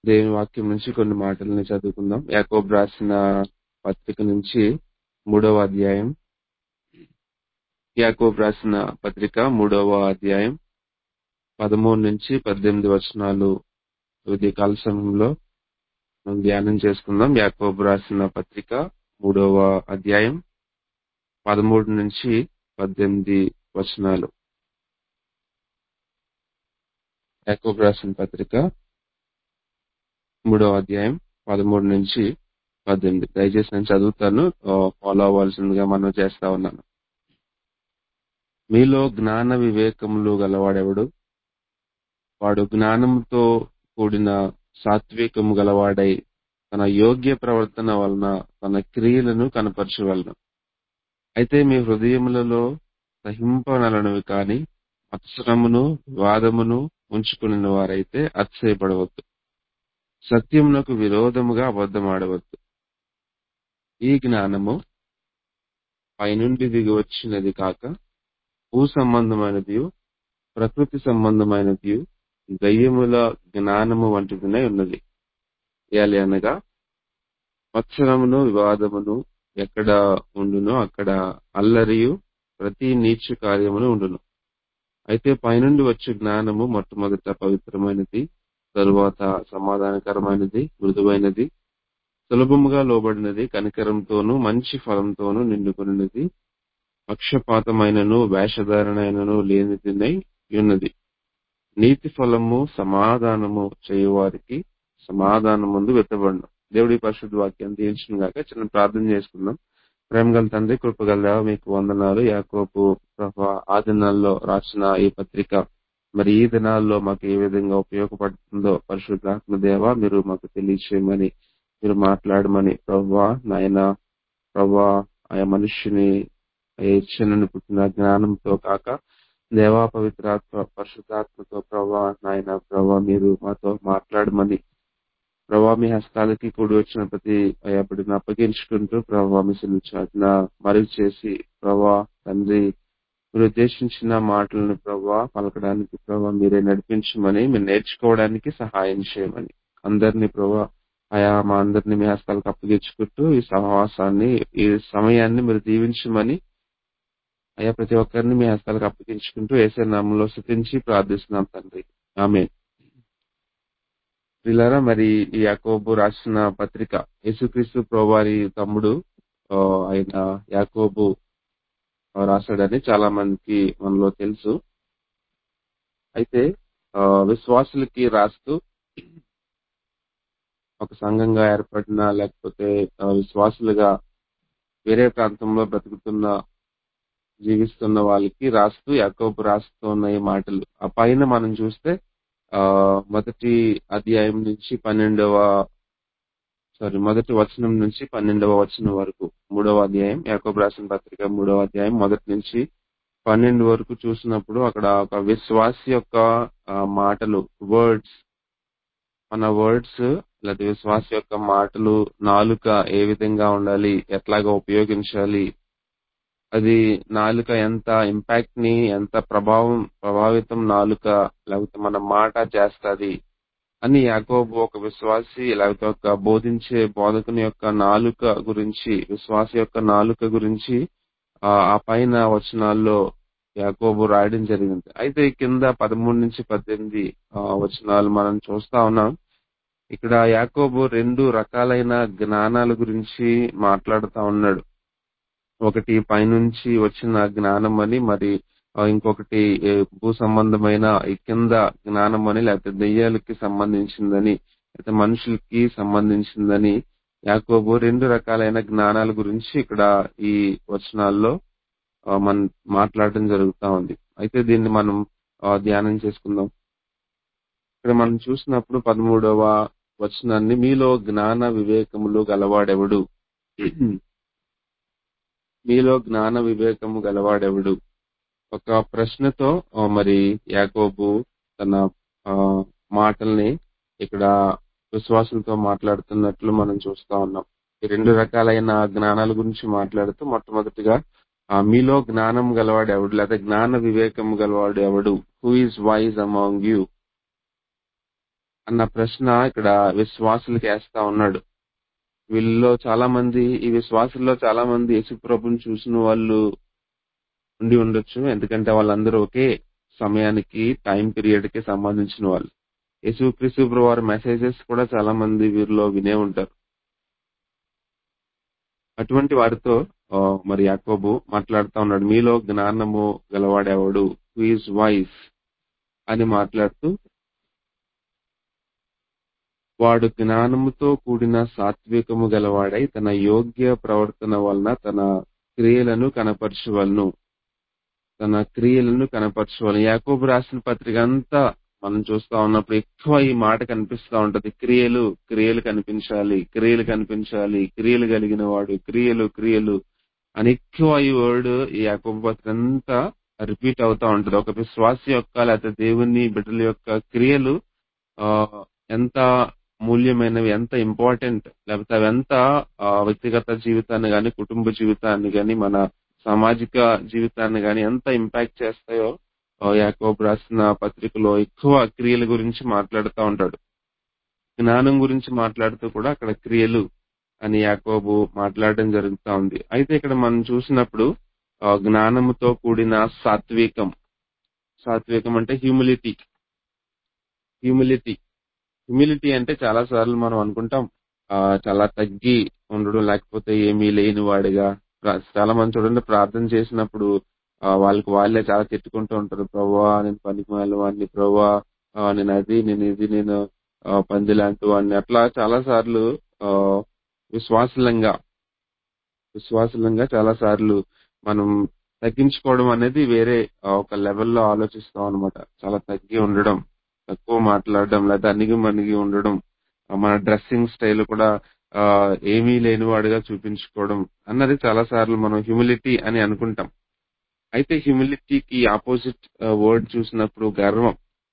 దేవుని వాక్యం నుంచి కొన్ని మాటల్ని చదువుకుందాం యాకోబ్ రాసిన పత్రిక నుంచి మూడవ అధ్యాయం యాకోబ్ రాసిన పత్రిక మూడవ అధ్యాయం పదమూడు నుంచి పద్దెనిమిది వచనాలు ఉదయకాల సమయంలో మనం ధ్యానం చేసుకుందాం యాకోబ్ రాసిన పత్రిక మూడవ అధ్యాయం పదమూడు నుంచి పద్దెనిమిది వచనాలు యాకోబ్ రాసిన పత్రిక మూడవ అధ్యాయం పదమూడు నుంచి పద్దెనిమిది దయచేసి నేను చదువుతాను ఫాలో అవ్వాల్సిందిగా మనం చేస్తా ఉన్నాను మీలో జ్ఞాన వివేకములు గలవాడెవడు వాడు జ్ఞానంతో కూడిన సాత్వికము గలవాడై తన యోగ్య ప్రవర్తన వలన తన క్రియలను కనపరచవలను అయితే మీ హృదయములలో సహింపనలనవి కాని మత్సరమును వాదమును ఉంచుకుని వారైతే అతిశయపడవద్దు సత్యమునకు విరోధముగా అబద్ధమాడవద్దు ఈ జ్ఞానము పైనుండి దిగి వచ్చినది కాక భూ సంబంధమైనది ప్రకృతి సంబంధమైనది దయ్యముల జ్ఞానము వంటిదినే ఉన్నది ఏలి అనగా మత్సరమును వివాదమును ఎక్కడ ఉండునో అక్కడ అల్లరియు ప్రతి నీచు కార్యమును ఉండును అయితే పైనుండి వచ్చే జ్ఞానము మొట్టమొదట పవిత్రమైనది తరువాత సమాధానకరమైనది మృదువైనది సులభముగా లోబడినది కనికరంతోనూ మంచి ఫలంతోనూ నిండుకున్నది పక్షపాతమైనను వేషధారణైనను లేనిదినై ఉన్నది నీతి ఫలము సమాధానము చేయువారికి సమాధానం ముందు వెతబడను దేవుడి పరిశుద్ధ వాక్యం తీర్చిన గాక చిన్న ప్రార్థన చేసుకుందాం ప్రేమగల తండ్రి కృపగల మీకు వందనాలు యాకోపు ప్రభా ఆ దినాల్లో రాసిన ఈ పత్రిక మరి ఈ దినాల్లో మాకు ఏ విధంగా ఉపయోగపడుతుందో పరిశుద్ధాత్మ దేవ మీరు మాకు తెలియచేయమని మీరు మాట్లాడమని ప్రభా నాయన ప్రభా ఆయా మనుష్యుని ఇచ్చనని పుట్టిన జ్ఞానంతో కాక దేవా పవిత్రాత్మ పరిశుద్ధాత్మతో ప్రభా నాయన ప్రభా మీరు మాతో మాట్లాడమని ప్రభా మీ హస్తాలకి కూడి వచ్చిన ప్రతి అయ్యబడిని అప్పగించుకుంటూ ప్రభా మీ చాటున మరుగు చేసి ప్రభా తండ్రి మీరు ఉద్దేశించిన మాటలను ప్రభా పలకడానికి ప్రభా మీరే నడిపించమని మీరు నేర్చుకోవడానికి సహాయం చేయమని అందరినీ ప్రభా ఆయా మా అందరినీ మీ హస్తాలకు అప్పగించుకుంటూ ఈ సహవాసాన్ని ఈ సమయాన్ని మీరు దీవించమని అయ్యా ప్రతి ఒక్కరిని మీ హస్తాలకు అప్పగించుకుంటూ ఏసే నామంలో స్థుతించి ప్రార్థిస్తున్నాం తండ్రి ఆమె పిల్లరా మరి ఈ యాకోబు రాసిన పత్రిక యేసుక్రీస్తు ప్రోవారి తమ్ముడు ఆయన యాకోబు రాశాడని చాలా మందికి మనలో తెలుసు అయితే విశ్వాసులకి రాస్తూ ఒక సంఘంగా ఏర్పడిన లేకపోతే విశ్వాసులుగా వేరే ప్రాంతంలో బ్రతుకుతున్న జీవిస్తున్న వాళ్ళకి రాస్తూ యాకోబు రాస్తున్న ఈ మాటలు ఆ పైన మనం చూస్తే ఆ మొదటి అధ్యాయం నుంచి పన్నెండవ సారీ మొదటి వచనం నుంచి పన్నెండవ వచనం వరకు మూడవ అధ్యాయం యాకోబు రాసిన పత్రిక మూడవ అధ్యాయం మొదటి నుంచి పన్నెండు వరకు చూసినప్పుడు అక్కడ ఒక విశ్వాసి యొక్క మాటలు వర్డ్స్ మన వర్డ్స్ లేదా విశ్వాస యొక్క మాటలు నాలుక ఏ విధంగా ఉండాలి ఎట్లాగా ఉపయోగించాలి అది నాలుక ఎంత ఇంపాక్ట్ ని ఎంత ప్రభావం ప్రభావితం నాలుక లేకపోతే మన మాట చేస్తుంది అని యాకోబు ఒక విశ్వాసి లేకపోతే ఒక బోధించే బోధకుని యొక్క నాలుక గురించి విశ్వాస యొక్క నాలుక గురించి ఆ పైన వచనాల్లో యాకోబు రాయడం జరిగింది అయితే కింద పదమూడు నుంచి పద్దెనిమిది వచనాలు మనం చూస్తా ఉన్నాం ఇక్కడ యాకోబు రెండు రకాలైన జ్ఞానాల గురించి మాట్లాడుతా ఉన్నాడు ఒకటి పైనుంచి వచ్చిన జ్ఞానం అని మరి ఇంకొకటి భూ సంబంధమైన ఈ కింద జ్ఞానం అని లేకపోతే దెయ్యాలకి సంబంధించిందని లేకపోతే మనుషులకి సంబంధించిందని యాకోబు రెండు రకాలైన జ్ఞానాల గురించి ఇక్కడ ఈ వచనాల్లో మనం మాట్లాడడం జరుగుతా ఉంది అయితే దీన్ని మనం ధ్యానం చేసుకుందాం ఇక్కడ మనం చూసినప్పుడు పదమూడవ వచనాన్ని మీలో జ్ఞాన వివేకములు గలవాడెవడు మీలో జ్ఞాన వివేకము గలవాడెవడు ఒక ప్రశ్నతో మరి యాకోబు తన మాటల్ని ఇక్కడ విశ్వాసులతో మాట్లాడుతున్నట్లు మనం చూస్తా ఉన్నాం ఈ రెండు రకాలైన జ్ఞానాల గురించి మాట్లాడుతూ మొట్టమొదటిగా మీలో జ్ఞానం గలవాడు ఎవడు లేదా జ్ఞాన వివేకము గలవాడు ఎవడు who is wise among you అన్న ప్రశ్న ఇక్కడ విశ్వాసులకు వేస్తా ఉన్నాడు వీళ్ళలో చాలా మంది ఈ విశ్వాసుల్లో చాలా మంది యేసుప్రభుని చూసిన వాళ్ళు ఉండి ఉండొచ్చు ఎందుకంటే వాళ్ళందరూ ఒకే సమయానికి టైం పీరియడ్ కి సంబంధించిన వాళ్ళు యేసుక్రీస్తు ప్రభు వారి మెసేజెస్ కూడా చాలా మంది వీరిలో వినే ఉంటారు అటువంటి వారితో ఆ, మరి యాకోబు మాట్లాడుతా ఉన్నాడు మీలో జ్ఞానము గలవాడేవాడు హూ ఈజ్ వైస్ అని మాట్లాడుతూ వాడు జ్ఞానముతో కూడిన సాత్వికము గలవాడై తన యోగ్య ప్రవర్తన వలన తన క్రియలను కనపరచవలను తన క్రియలను కనపరచవలను యాకోబు రాసిన పత్రిక అంతా మనం చూస్తా ఉన్నప్పుడు ఎక్కువ ఈ మాట కనిపిస్తా ఉంటది క్రియలు క్రియలు కనిపించాలి క్రియలు కనిపించాలి క్రియలు కలిగిన వాడు క్రియలు క్రియలు అని ఎక్కువ ఈ వర్డ్ ఈ యాకోబు పత్రిక అంతా రిపీట్ అవుతా ఉంటది ఒక విశ్వాసి యొక్క లేకపోతే దేవుని బిడ్డల యొక్క క్రియలు ఆ ఎంత మూల్యమైనవి ఎంత ఇంపార్టెంట్ లేకపోతే అవి ఎంత ఆ, వ్యక్తిగత జీవితాన్ని గాని కుటుంబ జీవితాన్ని గాని మన సామాజిక జీవితాన్ని గాని ఎంత ఇంపాక్ట్ చేస్తాయో ఆ, యాకోబు రాసిన పత్రికలో ఎక్కువ క్రియల గురించి మాట్లాడుతూ ఉంటాడు జ్ఞానం గురించి మాట్లాడుతూ కూడా అక్కడ క్రియలు అని యాకోబు మాట్లాడడం జరుగుతా ఉంది అయితే ఇక్కడ మనం చూసినప్పుడు ఆ, జ్ఞానముతో కూడిన సాత్వికం సాత్వికం అంటే హ్యూమిలిటీ హ్యూమిలిటీ హ్యూమిలిటీ అంటే చాలా సార్లు మనం అనుకుంటాం ఆ, చాలా తగ్గి ఉండడం లేకపోతే ఏమీ లేని వాడిగా ప్ర- చాలా మంది చూడండి ప్రార్థన చేసినప్పుడు ఆ, వాళ్ళకి వాళ్ళే చాలా తిట్టుకుంటూ ఉంటారు ప్రభా నేను పనికి వాడిని ప్రభా ఆ, నేను అది నేను ఇది నేను ఆ, పంది లాంటి వాడిని అట్లా చాలా సార్లు ఆ, విశ్వాసలంగా విశ్వాసలంగా చాలా సార్లు మనం తగ్గించుకోవడం అనేది వేరే ఆ, ఒక లెవెల్లో ఆలోచిస్తాం అనమాట చాలా తగ్గి ఉండడం తక్కువ మాట్లాడడం లేదా అణిగి మణిగి ఉండడం ఆ, మన డ్రెస్సింగ్ స్టైల్ కూడా ఆ, ఏమీ లేనివాడుగా చూపించుకోవడం అన్నది చాలా సార్లు మనం హ్యూమిలిటీ అని అనుకుంటాం అయితే హ్యూమిలిటీకి ఆపోజిట్ వర్డ్ చూసినప్పుడు గర్వం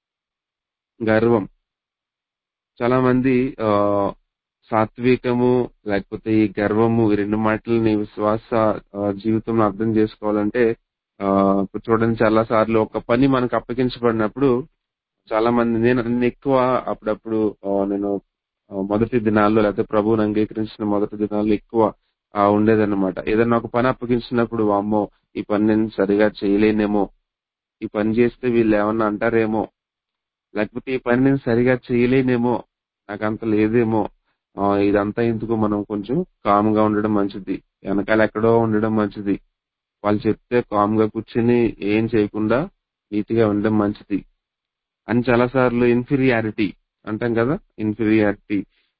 గర్వం చాలా మంది ఆ, సాత్వికము లేకపోతే ఈ గర్వము ఈ రెండు మాటలని విశ్వాస ఆ, జీవితంలో అర్థం చేసుకోవాలంటే ఆ, ఇప్పుడు చూడండి చాలా సార్లు ఒక పని మనకు అప్పగించబడినప్పుడు చాలా మంది నేను నేను ఎక్కువ అప్పుడప్పుడు ఆ, నేను ఆ, మొదటి దినాల్లో లేకపోతే ప్రభువుని అంగీకరించిన మొదటి దినాల్లో ఎక్కువ ఆ, ఉండేదన్నమాట ఏదైనా ఒక పని అప్పగించినప్పుడు అమ్మో ఈ పని నేను సరిగా చేయలేనేమో ఈ పని చేస్తే వీళ్ళు ఏమన్నా అంటారేమో లేకపోతే ఈ పని నేను సరిగా చేయలేనేమో నాకు అంత లేదేమో ఆ, ఇదంతా ఎందుకు మనం కొంచెం కామ్ గా ఉండడం మంచిది వెనకాల ఎక్కడో ఉండడం మంచిది వాళ్ళు చెప్తే కామ్ గా కూర్చుని ఏం చేయకుండా నీట్ గా ఉండడం మంచిది అని చాలా సార్లు ఇన్ఫీరియారిటీ అంటాం కదా ఇన్ఫీరియారిటీ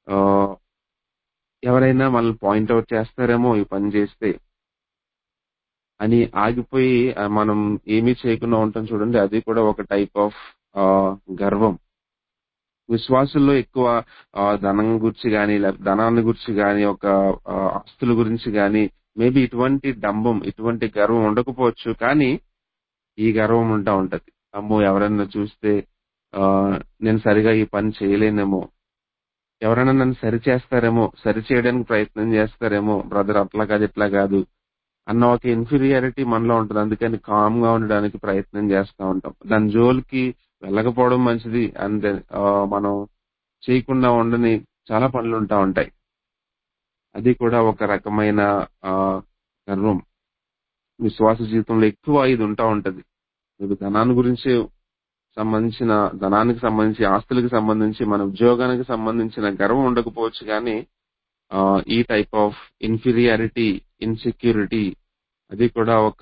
ఎవరైనా మనల్ని పాయింట్అవుట్ చేస్తారేమో ఈ పని చేస్తే అని ఆగిపోయి ఆ, మనం ఏమీ చేయకుండా ఉంటాం చూడండి అది కూడా ఒక టైప్ ఆఫ్ గర్వం విశ్వాసుల్లో ఎక్కువ ఆ, ధనం గురించి గాని లేకపోతే ధనాన్ని గురించి గాని ఒక ఆ, ఆస్తుల గురించి గాని మేబీ ఇటువంటి డంబం ఇటువంటి గర్వం ఉండకపోవచ్చు కానీ ఈ గర్వం ఉంటా ఉంటది అమ్మో ఎవరైనా చూస్తే ఆ, నేను సరిగా ఈ పని చేయలేనేమో ఎవరైనా నన్ను సరి చేస్తారేమో సరి చేయడానికి ప్రయత్నం చేస్తారేమో బ్రదర్ అట్లా కాదు ఇట్లా కాదు అన్న ఒక ఇన్ఫీరియారిటీ మనలో ఉంటుంది అందుకని కామ్ గా ఉండడానికి ప్రయత్నం చేస్తా ఉంటాం దాని జోలికి వెళ్ళకపోవడం మంచిది అండ్ మనం చేయకుండా ఉండని చాలా పనులు ఉంటా ఉంటాయి అది కూడా ఒక రకమైన ఆ, గర్వం విశ్వాస జీవితంలో ఎక్కువ ఇది ఉంటా ఉంటది మీకు ధనాన్ని గురించి సంబంధించిన ధనానికి సంబంధించి ఆస్తులకు సంబంధించి మన ఉద్యోగానికి సంబంధించిన గర్వం ఉండకపోవచ్చు కానీ ఆ, ఈ టైప్ ఆఫ్ ఇన్ఫీరియారిటీ ఇన్సెక్యూరిటీ అది కూడా ఒక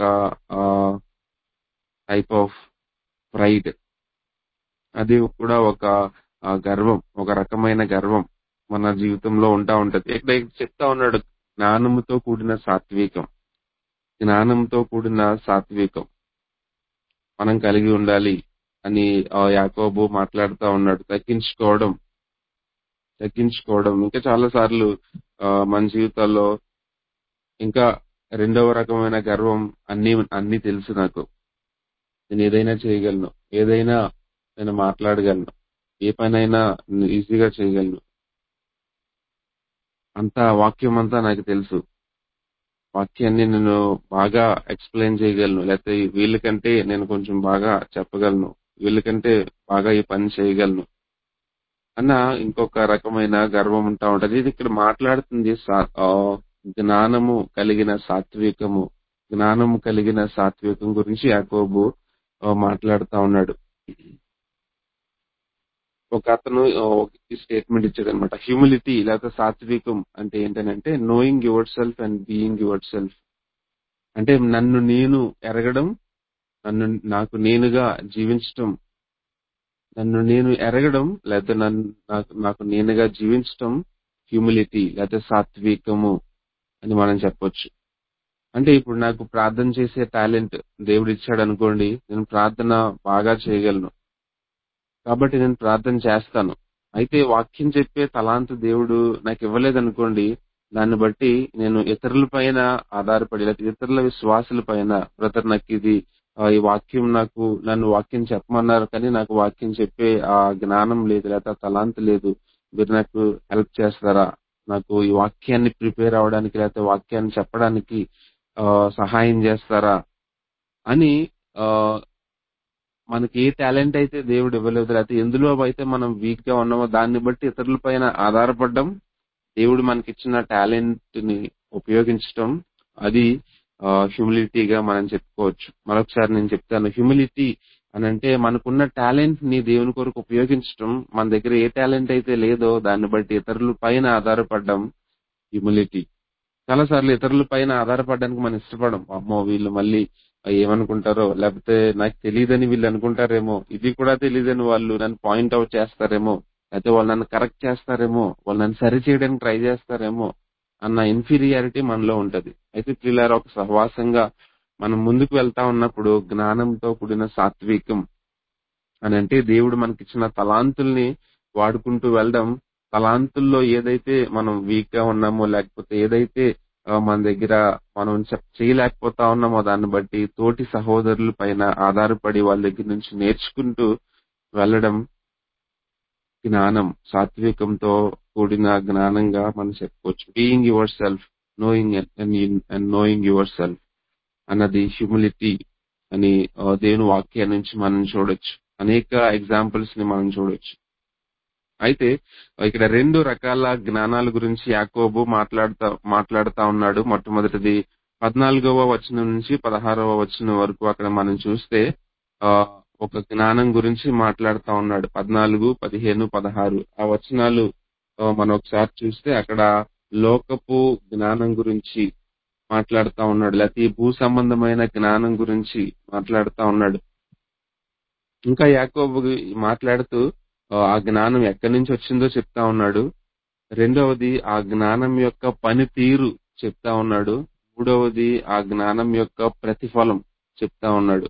టైప్ ఆఫ్ ప్రైడ్ అది కూడా ఒక ఆ, గర్వం ఒక రకమైన గర్వం మన జీవితంలో ఉంటా ఉంటది ఇక్కడ చెప్తా ఉన్నాడు జ్ఞానముతో కూడిన సాత్వికం జ్ఞానంతో కూడిన సాత్వికం మనం కలిగి ఉండాలి అని ఆ, యాకోబు మాట్లాడుతా ఉన్నాడు తగ్గించుకోవడం తగ్గించుకోవడం ఇంకా చాలా సార్లు ఆ, మన జీవితాల్లో ఇంకా రెండవ రకమైన గర్వం అన్ని అన్ని తెలుసు నాకు నేను ఏదైనా చేయగలను ఏదైనా నేను మాట్లాడగలను ఏ పనైనా ఈజీగా చేయగలను అంతా వాక్యం అంతా నాకు తెలుసు వాక్యాన్ని నేను బాగా ఎక్స్ప్లెయిన్ చేయగలను లేకపోతే వీళ్ళకంటే నేను కొంచెం బాగా చెప్పగలను వీళ్ళకంటే బాగా ఈ పని చేయగలను అన్న ఇంకొక రకమైన గర్వం ఉంటా ఉంటది ఇది ఇక్కడ మాట్లాడుతుంది సా- ఆ, జ్ఞానము కలిగిన సాత్వికము జ్ఞానము కలిగిన సాత్వికం గురించి యాకోబు ఆ, మాట్లాడుతా ఉన్నాడు ఒక అతను ఆ, ఒక స్టేట్మెంట్ ఇచ్చాడు అనమాట హ్యూమిలిటీ లేకపోతే సాత్వికం అంటే ఏంటంటే knowing yourself and being yourself అంటే నన్ను నేను ఎరగడం నన్ను నాకు నేనుగా జీవించటం నన్ను నేను ఎరగడం లేకపోతే నన్ను నాకు నాకు నేనుగా జీవించటం హ్యూమిలిటీ లేకపోతే సాత్వికము అని మనం చెప్పొచ్చు అంటే ఇప్పుడు నాకు ప్రార్థన చేసే టాలెంట్ దేవుడు ఇచ్చాడు అనుకోండి నేను ప్రార్థన బాగా చేయగలను కాబట్టి నేను ప్రార్థన చేస్తాను అయితే వాక్యం చెప్పే తలాంతు దేవుడు నాకు ఇవ్వలేదు అనుకోండి దాన్ని బట్టి నేను ఇతరుల పైన ఆధారపడి లేకపోతే ఇతరుల విశ్వాసుల పైన బ్రదర్ నాకు ఇది ఆ, ఈ వాక్యం నాకు నన్ను వాక్యం చెప్పమన్నారు కానీ నాకు వాక్యం చెప్పే ఆ జ్ఞానం లేదు లేకపోతే ఆ తలాంతు లేదు మీరు నాకు హెల్ప్ చేస్తారా నాకు ఈ వాక్యాన్ని ప్రిపేర్ అవడానికి లేకపోతే వాక్యాన్ని చెప్పడానికి ఆ, సహాయం చేస్తారా అని ఆ, మనకి ఏ టాలెంట్ అయితే దేవుడు ఇవ్వలేదు లేకపోతే ఎందులో అయితే మనం వీక్ గా ఉన్నామో దాన్ని బట్టి ఇతరుల పైన ఆధారపడడం దేవుడు మనకిచ్చిన టాలెంట్ ని ఉపయోగించడం అది హ్యూమిలిటీగా మనం చెప్పుకోవచ్చు మరొకసారి నేను చెప్తాను హ్యూమిలిటీ అని అంటే మనకున్న టాలెంట్ ని దేవుని కొరకు ఉపయోగించడం మన దగ్గర ఏ టాలెంట్ అయితే లేదో దాన్ని బట్టి ఇతరుల పైన ఆధారపడడం హ్యూమిలిటీ చాలా సార్లు ఇతరుల పైన ఆధారపడడానికి మనం ఇష్టపడం అమ్మో వీళ్ళు మళ్ళీ ఏమనుకుంటారో లేకపోతే నాకు తెలియదని వీళ్ళు అనుకుంటారేమో ఇది కూడా తెలియదని వాళ్ళు నన్ను పాయింట్ అవుట్ చేస్తారేమో లేకపోతే వాళ్ళు నన్ను కరెక్ట్ చేస్తారేమో వాళ్ళు నన్ను సరి చేయడానికి ట్రై చేస్తారేమో అన్న ఇన్ఫీరియారిటీ మనలో ఉంటది అయితే పిల్లలు ఒక సహవాసంగా మనం ముందుకు వెళ్తా ఉన్నప్పుడు జ్ఞానంతో కూడిన సాత్వికం అని అంటే దేవుడు మనకిచ్చిన తలాంతుల్ని వాడుకుంటూ వెళ్ళడం తలాంతుల్లో ఏదైతే మనం వీక్ గా ఉన్నామో లేకపోతే ఏదైతే ఆ, మన దగ్గర మనం చెప్- చేయలేకపోతా ఉన్నామో దాన్ని బట్టి తోటి సహోదరుల పైన ఆధారపడి వాళ్ళ దగ్గర నుంచి నేర్చుకుంటూ వెళ్ళడం జ్ఞానం సాత్వికంతో కూడిన జ్ఞానంగా మనం చెప్పుకోవచ్చు being yourself knowing and knowing yourself అన్నది హ్యూమిలిటీ అని ఆ, దేవుని వాక్యం నుంచి మనం చూడొచ్చు అనేక ఎగ్జాంపుల్స్ ని మనం చూడొచ్చు అయితే ఇక్కడ రెండు రకాల జ్ఞానాల గురించి యాకోబు మాట్లాడుతా మాట్లాడుతా ఉన్నాడు మొట్టమొదటిది పద్నాలుగవ వచనం నుంచి పదహారవ వచనం వరకు అక్కడ మనం చూస్తే ఆ ఒక జ్ఞానం గురించి మాట్లాడుతా ఉన్నాడు పద్నాలుగు పదిహేను పదహారు ఆ వచనాలు ఆ, మనం ఒకసారి చూస్తే అక్కడ లోకపు జ్ఞానం గురించి మాట్లాడుతా ఉన్నాడు లేకపోతే ఈ భూ సంబంధమైన జ్ఞానం గురించి మాట్లాడుతా ఉన్నాడు ఇంకా యాకోబు మాట్లాడుతూ ఆ, ఆ జ్ఞానం ఎక్కడి నుంచి వచ్చిందో చెప్తా ఉన్నాడు రెండవది ఆ జ్ఞానం యొక్క పనితీరు చెప్తా ఉన్నాడు మూడవది ఆ జ్ఞానం యొక్క ప్రతిఫలం చెప్తా ఉన్నాడు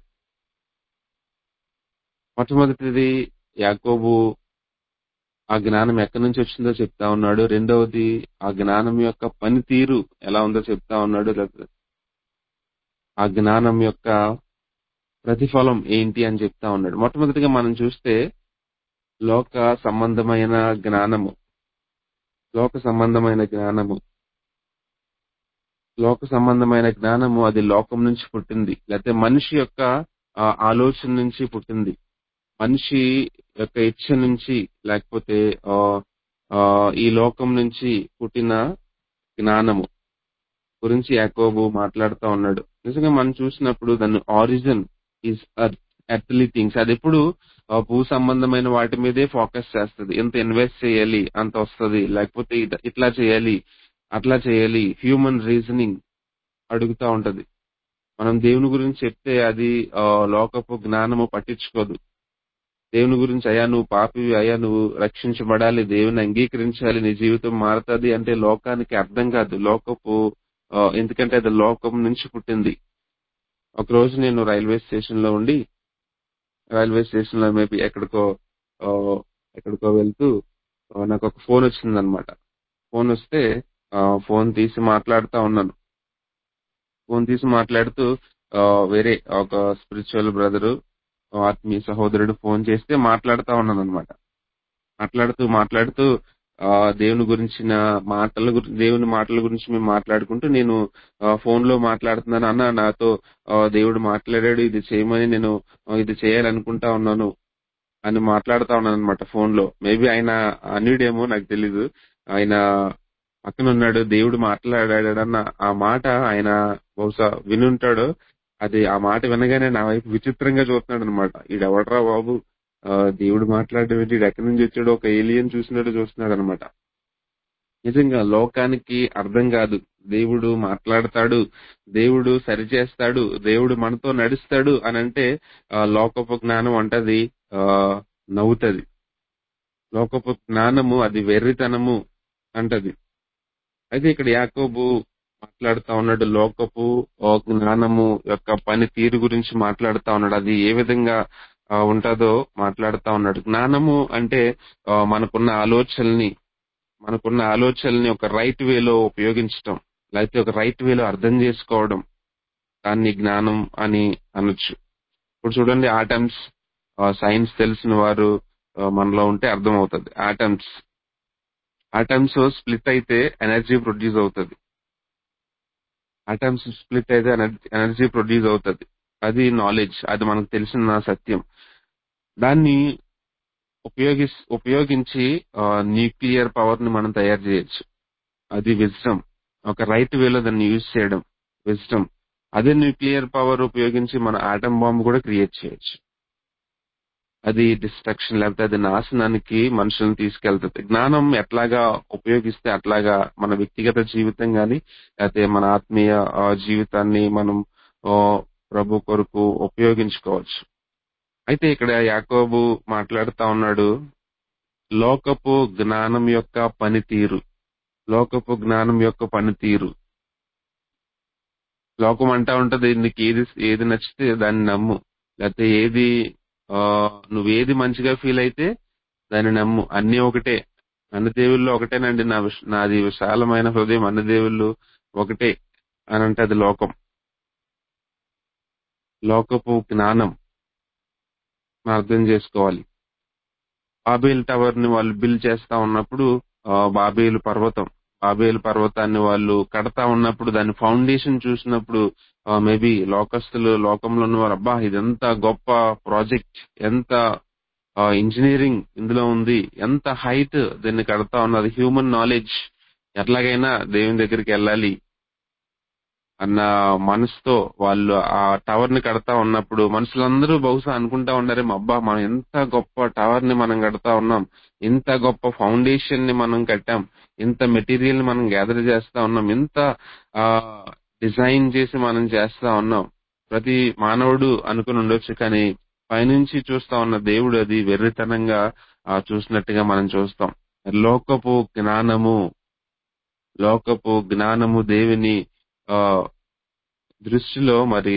మొట్టమొదటిది యాకోబు ఆ జ్ఞానం ఎక్కడి నుంచి వచ్చిందో చెప్తా ఉన్నాడు రెండవది ఆ జ్ఞానం యొక్క పనితీరు ఎలా ఉందో చెప్తా ఉన్నాడు లేకపోతే ఆ జ్ఞానం యొక్క ప్రతిఫలం ఏంటి అని చెప్తా ఉన్నాడు మొట్టమొదటిగా మనం చూస్తే లోక సంబంధమైన జ్ఞానము లోక సంబంధమైన జ్ఞానము లోక సంబంధమైన జ్ఞానము అది లోకం నుంచి పుట్టింది లేకపోతే మనిషి యొక్క ఆ, ఆలోచన నుంచి పుట్టింది మనిషి యొక్క ఇచ్చ నుంచి లేకపోతే ఆ, ఆ, ఈ లోకం నుంచి పుట్టిన జ్ఞానము గురించి యాకోబు మాట్లాడుతూ ఉన్నాడు నిజంగా మనం చూసినప్పుడు దాని ఆరిజిన్ ఈజ్ ఎర్త్లీ థింగ్స్ అది ఎప్పుడు ఆ, భూ సంబంధమైన వాటి మీదే ఫోకస్ చేస్తుంది ఎంత ఇన్వెస్ట్ చేయాలి అంత వస్తుంది లేకపోతే ఇట- ఇట్లా చేయాలి అట్లా చేయాలి హ్యూమన్ రీజనింగ్ అడుగుతా ఉంటది మనం దేవుని గురించి చెప్తే అది ఆ, లోకపు జ్ఞానము పట్టించుకోదు దేవుని గురించి అయ్యా నువ్వు పాపివి అయ్యా నువ్వు రక్షించబడాలి దేవుని అంగీకరించాలి నీ జీవితం మారుతుంది అంటే లోకానికి అర్థం కాదు లోకపు ఆ, ఎందుకంటే అది లోకం నుంచి పుట్టింది ఒక రోజు నేను రైల్వే స్టేషన్ లో ఉండి రైల్వే స్టేషన్ లో మేబీ ఎక్కడికో ఆ, ఎక్కడికో వెళ్తూ ఆ, నాకు ఒక ఫోన్ వచ్చింది అనమాట ఫోన్ వస్తే ఆ, ఫోన్ తీసి మాట్లాడుతా ఉన్నాను ఫోన్ తీసి మాట్లాడుతూ ఆ, వేరే ఒక స్పిరిచువల్ బ్రదరు ఆత్మీయ సహోదరుడు ఫోన్ చేస్తే మాట్లాడుతా ఉన్నాను అనమాట మాట్లాడుతూ మాట్లాడుతూ ఆ దేవుని గురించిన మాటల గురించి దేవుని మాటల గురించి మేము మాట్లాడుకుంటూ నేను ఫోన్ లో మాట్లాడుతున్నాను అన్న నాతో ఆ, దేవుడు మాట్లాడాడు ఇది చేయమని నేను ఆ, ఇది చేయాలనుకుంటా ఉన్నాను అని మాట్లాడుతా ఉన్నాను అనమాట ఫోన్ లో మేబీ ఆయన అన్యుడేమో నాకు తెలీదు ఆయన పక్కన ఉన్నాడు దేవుడు మాట్లాడాడన్న ఆ మాట ఆయన బహుశా వినుంటాడు అది ఆ మాట వినగానే నా వైపు విచిత్రంగా చూస్తున్నాడు అనమాట ఈడెవడరా బాబు ఆ, దేవుడు మాట్లాడడం ఏంటి ఈడు ఎక్కడి నుంచి వచ్చాడు ఒక ఏలియన్ చూసినట్టు చూస్తున్నాడు అనమాట నిజంగా లోకానికి అర్థం కాదు దేవుడు మాట్లాడతాడు దేవుడు సరిచేస్తాడు దేవుడు మనతో నడుస్తాడు అని అంటే ఆ, లోకపు జ్ఞానం అంటది ఆ, నవ్వుతది లోకపు జ్ఞానము అది వెర్రితనము అంటది అయితే ఇక్కడ యాకోబు మాట్లాడుతా ఉన్నాడు లోకపు ఆ, జ్ఞానము యొక్క పని తీరు గురించి మాట్లాడుతా ఉన్నాడు అది ఏ విధంగా ఆ, ఉంటుందో మాట్లాడుతా ఉన్నాడు జ్ఞానము అంటే ఆ, మనకున్న ఆలోచనల్ని మనకున్న ఆలోచనల్ని ఒక రైట్ వేలో ఉపయోగించటం లేకపోతే ఒక రైట్ వేలో అర్థం చేసుకోవడం దాన్ని జ్ఞానం అని అనొచ్చు ఇప్పుడు చూడండి ఆటమ్స్ సైన్స్ తెలిసిన వారు ఆ, మనలో ఉంటే అర్థం అవుతుంది ఆటమ్స్ ఆటమ్స్ స్ప్లిట్ అయితే ఎనర్జీ ప్రొడ్యూస్ అవుతుంది ఆటమ్స్ స్ప్లిట్ అయితే ఎనర్జీ ప్రొడ్యూస్ అవుతుంది అది నాలెడ్జ్ అది మనకు తెలిసిన సత్యం దాన్ని ఉపయోగి ఉపయోగించి న్యూక్లియర్ పవర్ ని మనం తయారు చేయొచ్చు అది విజ్డమ్ ఒక రైట్ వేలో దాన్ని యూజ్ చేయడం విజ్డమ్ అదే న్యూక్లియర్ పవర్ ఉపయోగించి మన ఆటం బాంబు కూడా క్రియేట్ చేయొచ్చు అది డిస్ట్రక్షన్ లేకపోతే అది నాశనానికి మనుషులను తీసుకెళ్తుంది జ్ఞానం ఎట్లాగా ఉపయోగిస్తే అట్లాగా మన వ్యక్తిగత జీవితం గాని లేకపోతే మన ఆత్మీయ ఆ, జీవితాన్ని మనం ఆ, ప్రభు కొరకు ఉపయోగించుకోవచ్చు అయితే ఇక్కడ యాకోబు మాట్లాడుతా ఉన్నాడు లోకపు జ్ఞానం యొక్క పనితీరు లోకపు జ్ఞానం యొక్క పనితీరు లోకం అంటా ఉంటది నీకు ఏది ఏది నచ్చితే దాన్ని నమ్ము లేకపోతే ఏది ఆ, నువ్వేది మంచిగా ఫీల్ అయితే దాన్ని నమ్ము అన్ని ఒకటే అన్ని దేవుళ్ళు ఒకటేనండి నా విష- నాది విశాలమైన హృదయం అన్ని దేవుళ్ళు ఒకటే అని అంటే అది లోకం లోకపు జ్ఞానం మనం అర్థం చేసుకోవాలి బాబేల్ టవర్ ని వాళ్ళు బిల్ చేస్తా ఉన్నప్పుడు ఆ, బాబేలు పర్వతం బాబేలు పర్వతాన్ని వాళ్ళు కడతా ఉన్నప్పుడు దాని ఫౌండేషన్ చూసినప్పుడు మేబీ లోకస్తులు లోకంలో ఉన్నవారు అబ్బా ఇదెంత గొప్ప ప్రాజెక్ట్ ఎంత ఇంజనీరింగ్ ఇందులో ఉంది ఎంత హైట్ దీన్ని కడతా ఉన్నది హ్యూమన్ నాలెడ్జ్ ఎట్లాగైనా దేవుని దగ్గరికి వెళ్ళాలి అన్న మనసుతో వాళ్ళు ఆ టవర్ ని కడతా ఉన్నప్పుడు మనుషులందరూ బహుశా అనుకుంటా ఉండారే అబ్బా మనం ఎంత గొప్ప టవర్ ని మనం కడతా ఉన్నాం ఇంత గొప్ప ఫౌండేషన్ ని మనం కట్టాం ఇంత మెటీరియల్ ని మనం గ్యాదర్ చేస్తా ఉన్నాం ఇంత ఆ డిజైన్ చేసి మనం చేస్తా ఉన్నాం ప్రతి మానవుడు అనుకుని ఉండొచ్చు కానీ పైనుంచి చూస్తా ఉన్న దేవుడు అది వెర్రితనంగా ఆ, చూసినట్టుగా మనం చూస్తాం లోకపు జ్ఞానము లోకపు జ్ఞానము దేవుని ఆ దృష్టిలో మరి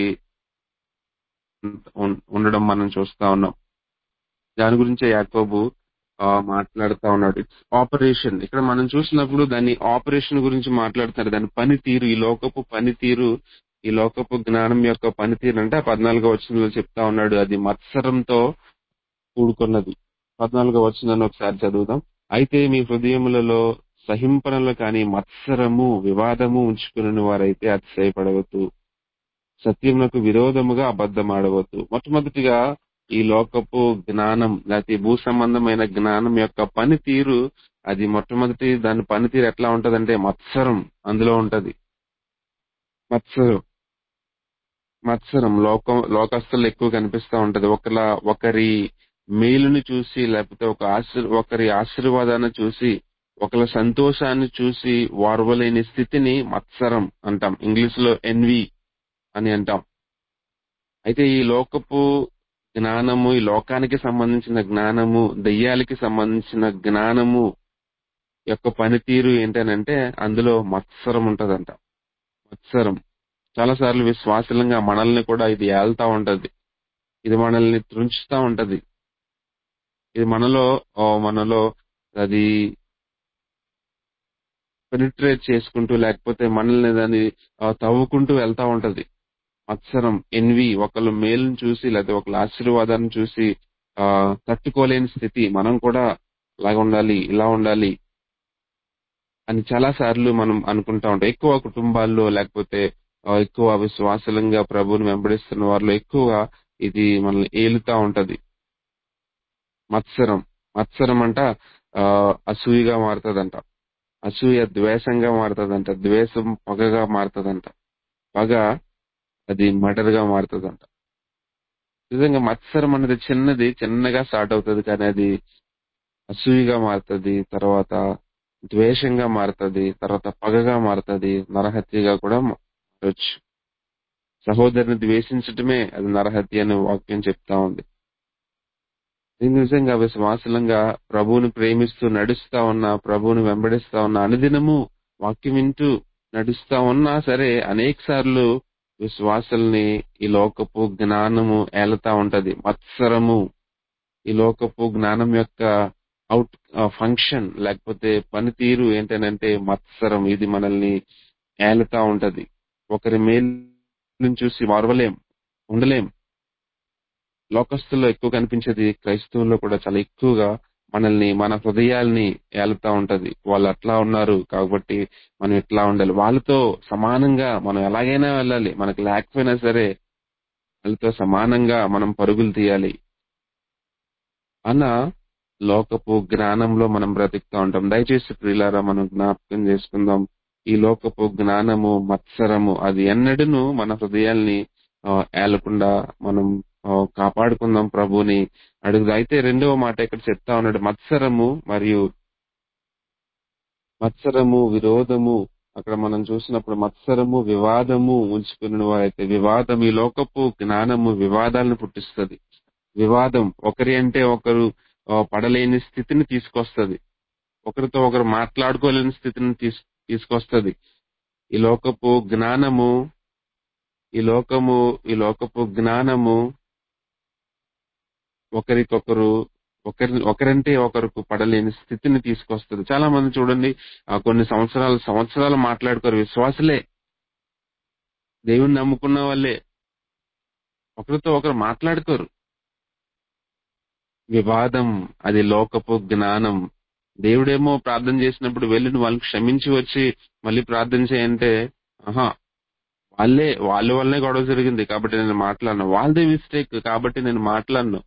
ఉం- ఉండడం మనం చూస్తా ఉన్నాం దాని గురించే యాకోబు ఆ, మాట్లాడుతా ఉన్నాడు ఇట్స్ ఆపరేషన్ ఇక్కడ మనం చూసినప్పుడు దాని ఆపరేషన్ గురించి మాట్లాడుతున్నారు దాని పనితీరు ఈ లోకపు పనితీరు ఈ లోకపు జ్ఞానం యొక్క పనితీరు అంటే ఆ పద్నాలుగో వచనంలో చెప్తా ఉన్నాడు అది మత్సరంతో కూడుకున్నది పద్నాలుగో వచనాన్ని ఒకసారి చదువుదాం అయితే మీ హృదయములలో సహింపనలు కాని మత్సరము వివాదము ఉంచుకుని వారైతే అతిశయపడవద్దు సత్యమునకు విరోధముగా అబద్ధమాడవద్దు మొట్టమొదటిగా ఈ లోకపు జ్ఞానం లేకపోతే భూ సంబంధమైన జ్ఞానం యొక్క పనితీరు అది మొట్టమొదటి దాని పనితీరు ఎట్లా ఉంటదంటే మత్సరం అందులో ఉంటది మత్సరం మత్సరం లోకం లోకస్తులు ఎక్కువ కనిపిస్తా ఉంటది ఒకల ఒకరి మేలుని చూసి లేకపోతే ఒక ఆశీర్ ఒకరి ఆశీర్వాదాన్ని చూసి ఒకరి సంతోషాన్ని చూసి వార్వలేని స్థితిని మత్సరం అంటాం ఇంగ్లీష్ లో ఎన్వి అని అంటాం అయితే ఈ లోకపు జ్ఞానము ఈ లోకానికి సంబంధించిన జ్ఞానము దెయ్యాలకి సంబంధించిన జ్ఞానము యొక్క పనితీరు ఏంటనంటే అందులో మత్సరం ఉంటదంట మత్సరం చాలా సార్లు విశ్వాసలంగా మనల్ని కూడా ఇది ఏళ్తా ఉంటది ఇది మనల్ని త్రుంచుతా ఉంటది ఇది మనలో ఆ, మనలో అది పెనిట్రేట్ చేసుకుంటూ లేకపోతే మనల్ని దాన్ని ఆ, తవ్వుకుంటూ వెళ్తా ఉంటది మత్సరం ఎన్వి ఒకళ్ళు మేలుని చూసి లేకపోతే ఒకళ్ళ ఆశీర్వాదాన్ని చూసి ఆ తట్టుకోలేని స్థితి మనం కూడా అలాగ ఉండాలి ఇలా ఉండాలి అని చాలా సార్లు మనం అనుకుంటా ఉంటాం ఎక్కువ కుటుంబాల్లో లేకపోతే ఆ, ఎక్కువ విశ్వాసలంగా ప్రభువుని వెంబడిస్తున్న వారిలో ఎక్కువ ఇది మనల్ని ఏలుతా ఉంటది మత్సరం మత్సరం అంట ఆ, అసూయగా మారుతుందంట అసూయ ద్వేషంగా మారుతుందంట ద్వేషం పగగా మారుతుందంట పగ అది మర్డర్ గా మారుతుందంట నిజంగా మత్సరం అనేది చిన్నది చిన్నగా స్టార్ట్ అవుతుంది కానీ అది అసూయగా మారుతుంది తర్వాత ద్వేషంగా మారుతుంది తర్వాత పగగా మారుతుంది నరహత్యగా కూడా మారచ్చు సహోదరుని ద్వేషించటమే అది నరహత్య అనే వాక్యం చెప్తా ఉంది ఇది నిజంగా విశ్వాసలంగా ప్రభువుని ప్రేమిస్తూ నడుస్తా ఉన్నా ప్రభువుని వెంబడిస్తా ఉన్నా అనుదినము వాక్యం వింటూ నడుస్తా ఉన్నా సరే అనేక సార్లు విశ్వాసుల్ని ఈ లోకపు జ్ఞానము ఏలుతా ఉంటది మత్సరము ఈ లోకపు జ్ఞానం యొక్క అవుట్ ఫంక్షన్ లేకపోతే పనితీరు ఏంటనంటే మత్సరం ఇది మనల్ని ఏలుతా ఉంటది ఒకరి మేలు చూసి వారవలేం ఉండలేం లోకస్తుల్లో ఎక్కువ కనిపించేది క్రైస్తవుల్లో కూడా చాలా ఎక్కువగా మనల్ని మన హృదయాల్ని ఏలుతా ఉంటది వాళ్ళు అట్లా ఉన్నారు కాబట్టి మనం ఇట్లా ఉండాలి వాళ్ళతో సమానంగా మనం ఎలాగైనా వెళ్ళాలి మనకు లేకపోయినా సరే వాళ్ళతో సమానంగా మనం పరుగులు తీయాలి అన్న లోకపు జ్ఞానంలో మనం బ్రతుకుతూ ఉంటాం దయచేసి ప్రియులారా మనం జ్ఞాపకం చేసుకుందాం ఈ లోకపు జ్ఞానము మత్సరము అది ఎన్నడూను మన హృదయాల్ని ఆ, ఏలకుండా మనం ఆ, కాపాడుకుందాం ప్రభుని అడుగుదా అయితే రెండవ మాట ఇక్కడ చెప్తా ఉన్నాడు మత్సరము మరియు మత్సరము విరోధము అక్కడ మనం చూసినప్పుడు మత్సరము వివాదము ఉంచుకున్న వారైతే వివాదం ఈ లోకపు జ్ఞానము వివాదాలను పుట్టిస్తుంది వివాదం ఒకరి అంటే ఒకరు ఆ, పడలేని స్థితిని తీసుకొస్తది ఒకరితో ఒకరు మాట్లాడుకోలేని స్థితిని తీస్ తీసుకొస్తది ఈ లోకపు జ్ఞానము ఈ లోకము ఈ లోకపు జ్ఞానము ఒకరికొకరు ఒకరి ఒకరంటే ఒకరికి పడలేని స్థితిని తీసుకొస్తుంది చాలా మంది చూడండి ఆ కొన్ని సంవత్సరాలు సంవత్సరాలు మాట్లాడుకోరు విశ్వాసులే దేవుణ్ణి నమ్ముకున్న వాళ్ళే ఒకరితో ఒకరు మాట్లాడుకోరు వివాదం అది లోకపు జ్ఞానం దేవుడేమో ప్రార్థన చేసినప్పుడు వెళ్ళి నువ్వు వాళ్ళని క్షమించి వచ్చి మళ్ళీ ప్రార్థన చేయంటే ఆహా వాళ్ళే వాళ్ళ వల్లనే గొడవ జరిగింది కాబట్టి నేను మాట్లాడను వాళ్ళదే మిస్టేక్ కాబట్టి నేను మాట్లాడను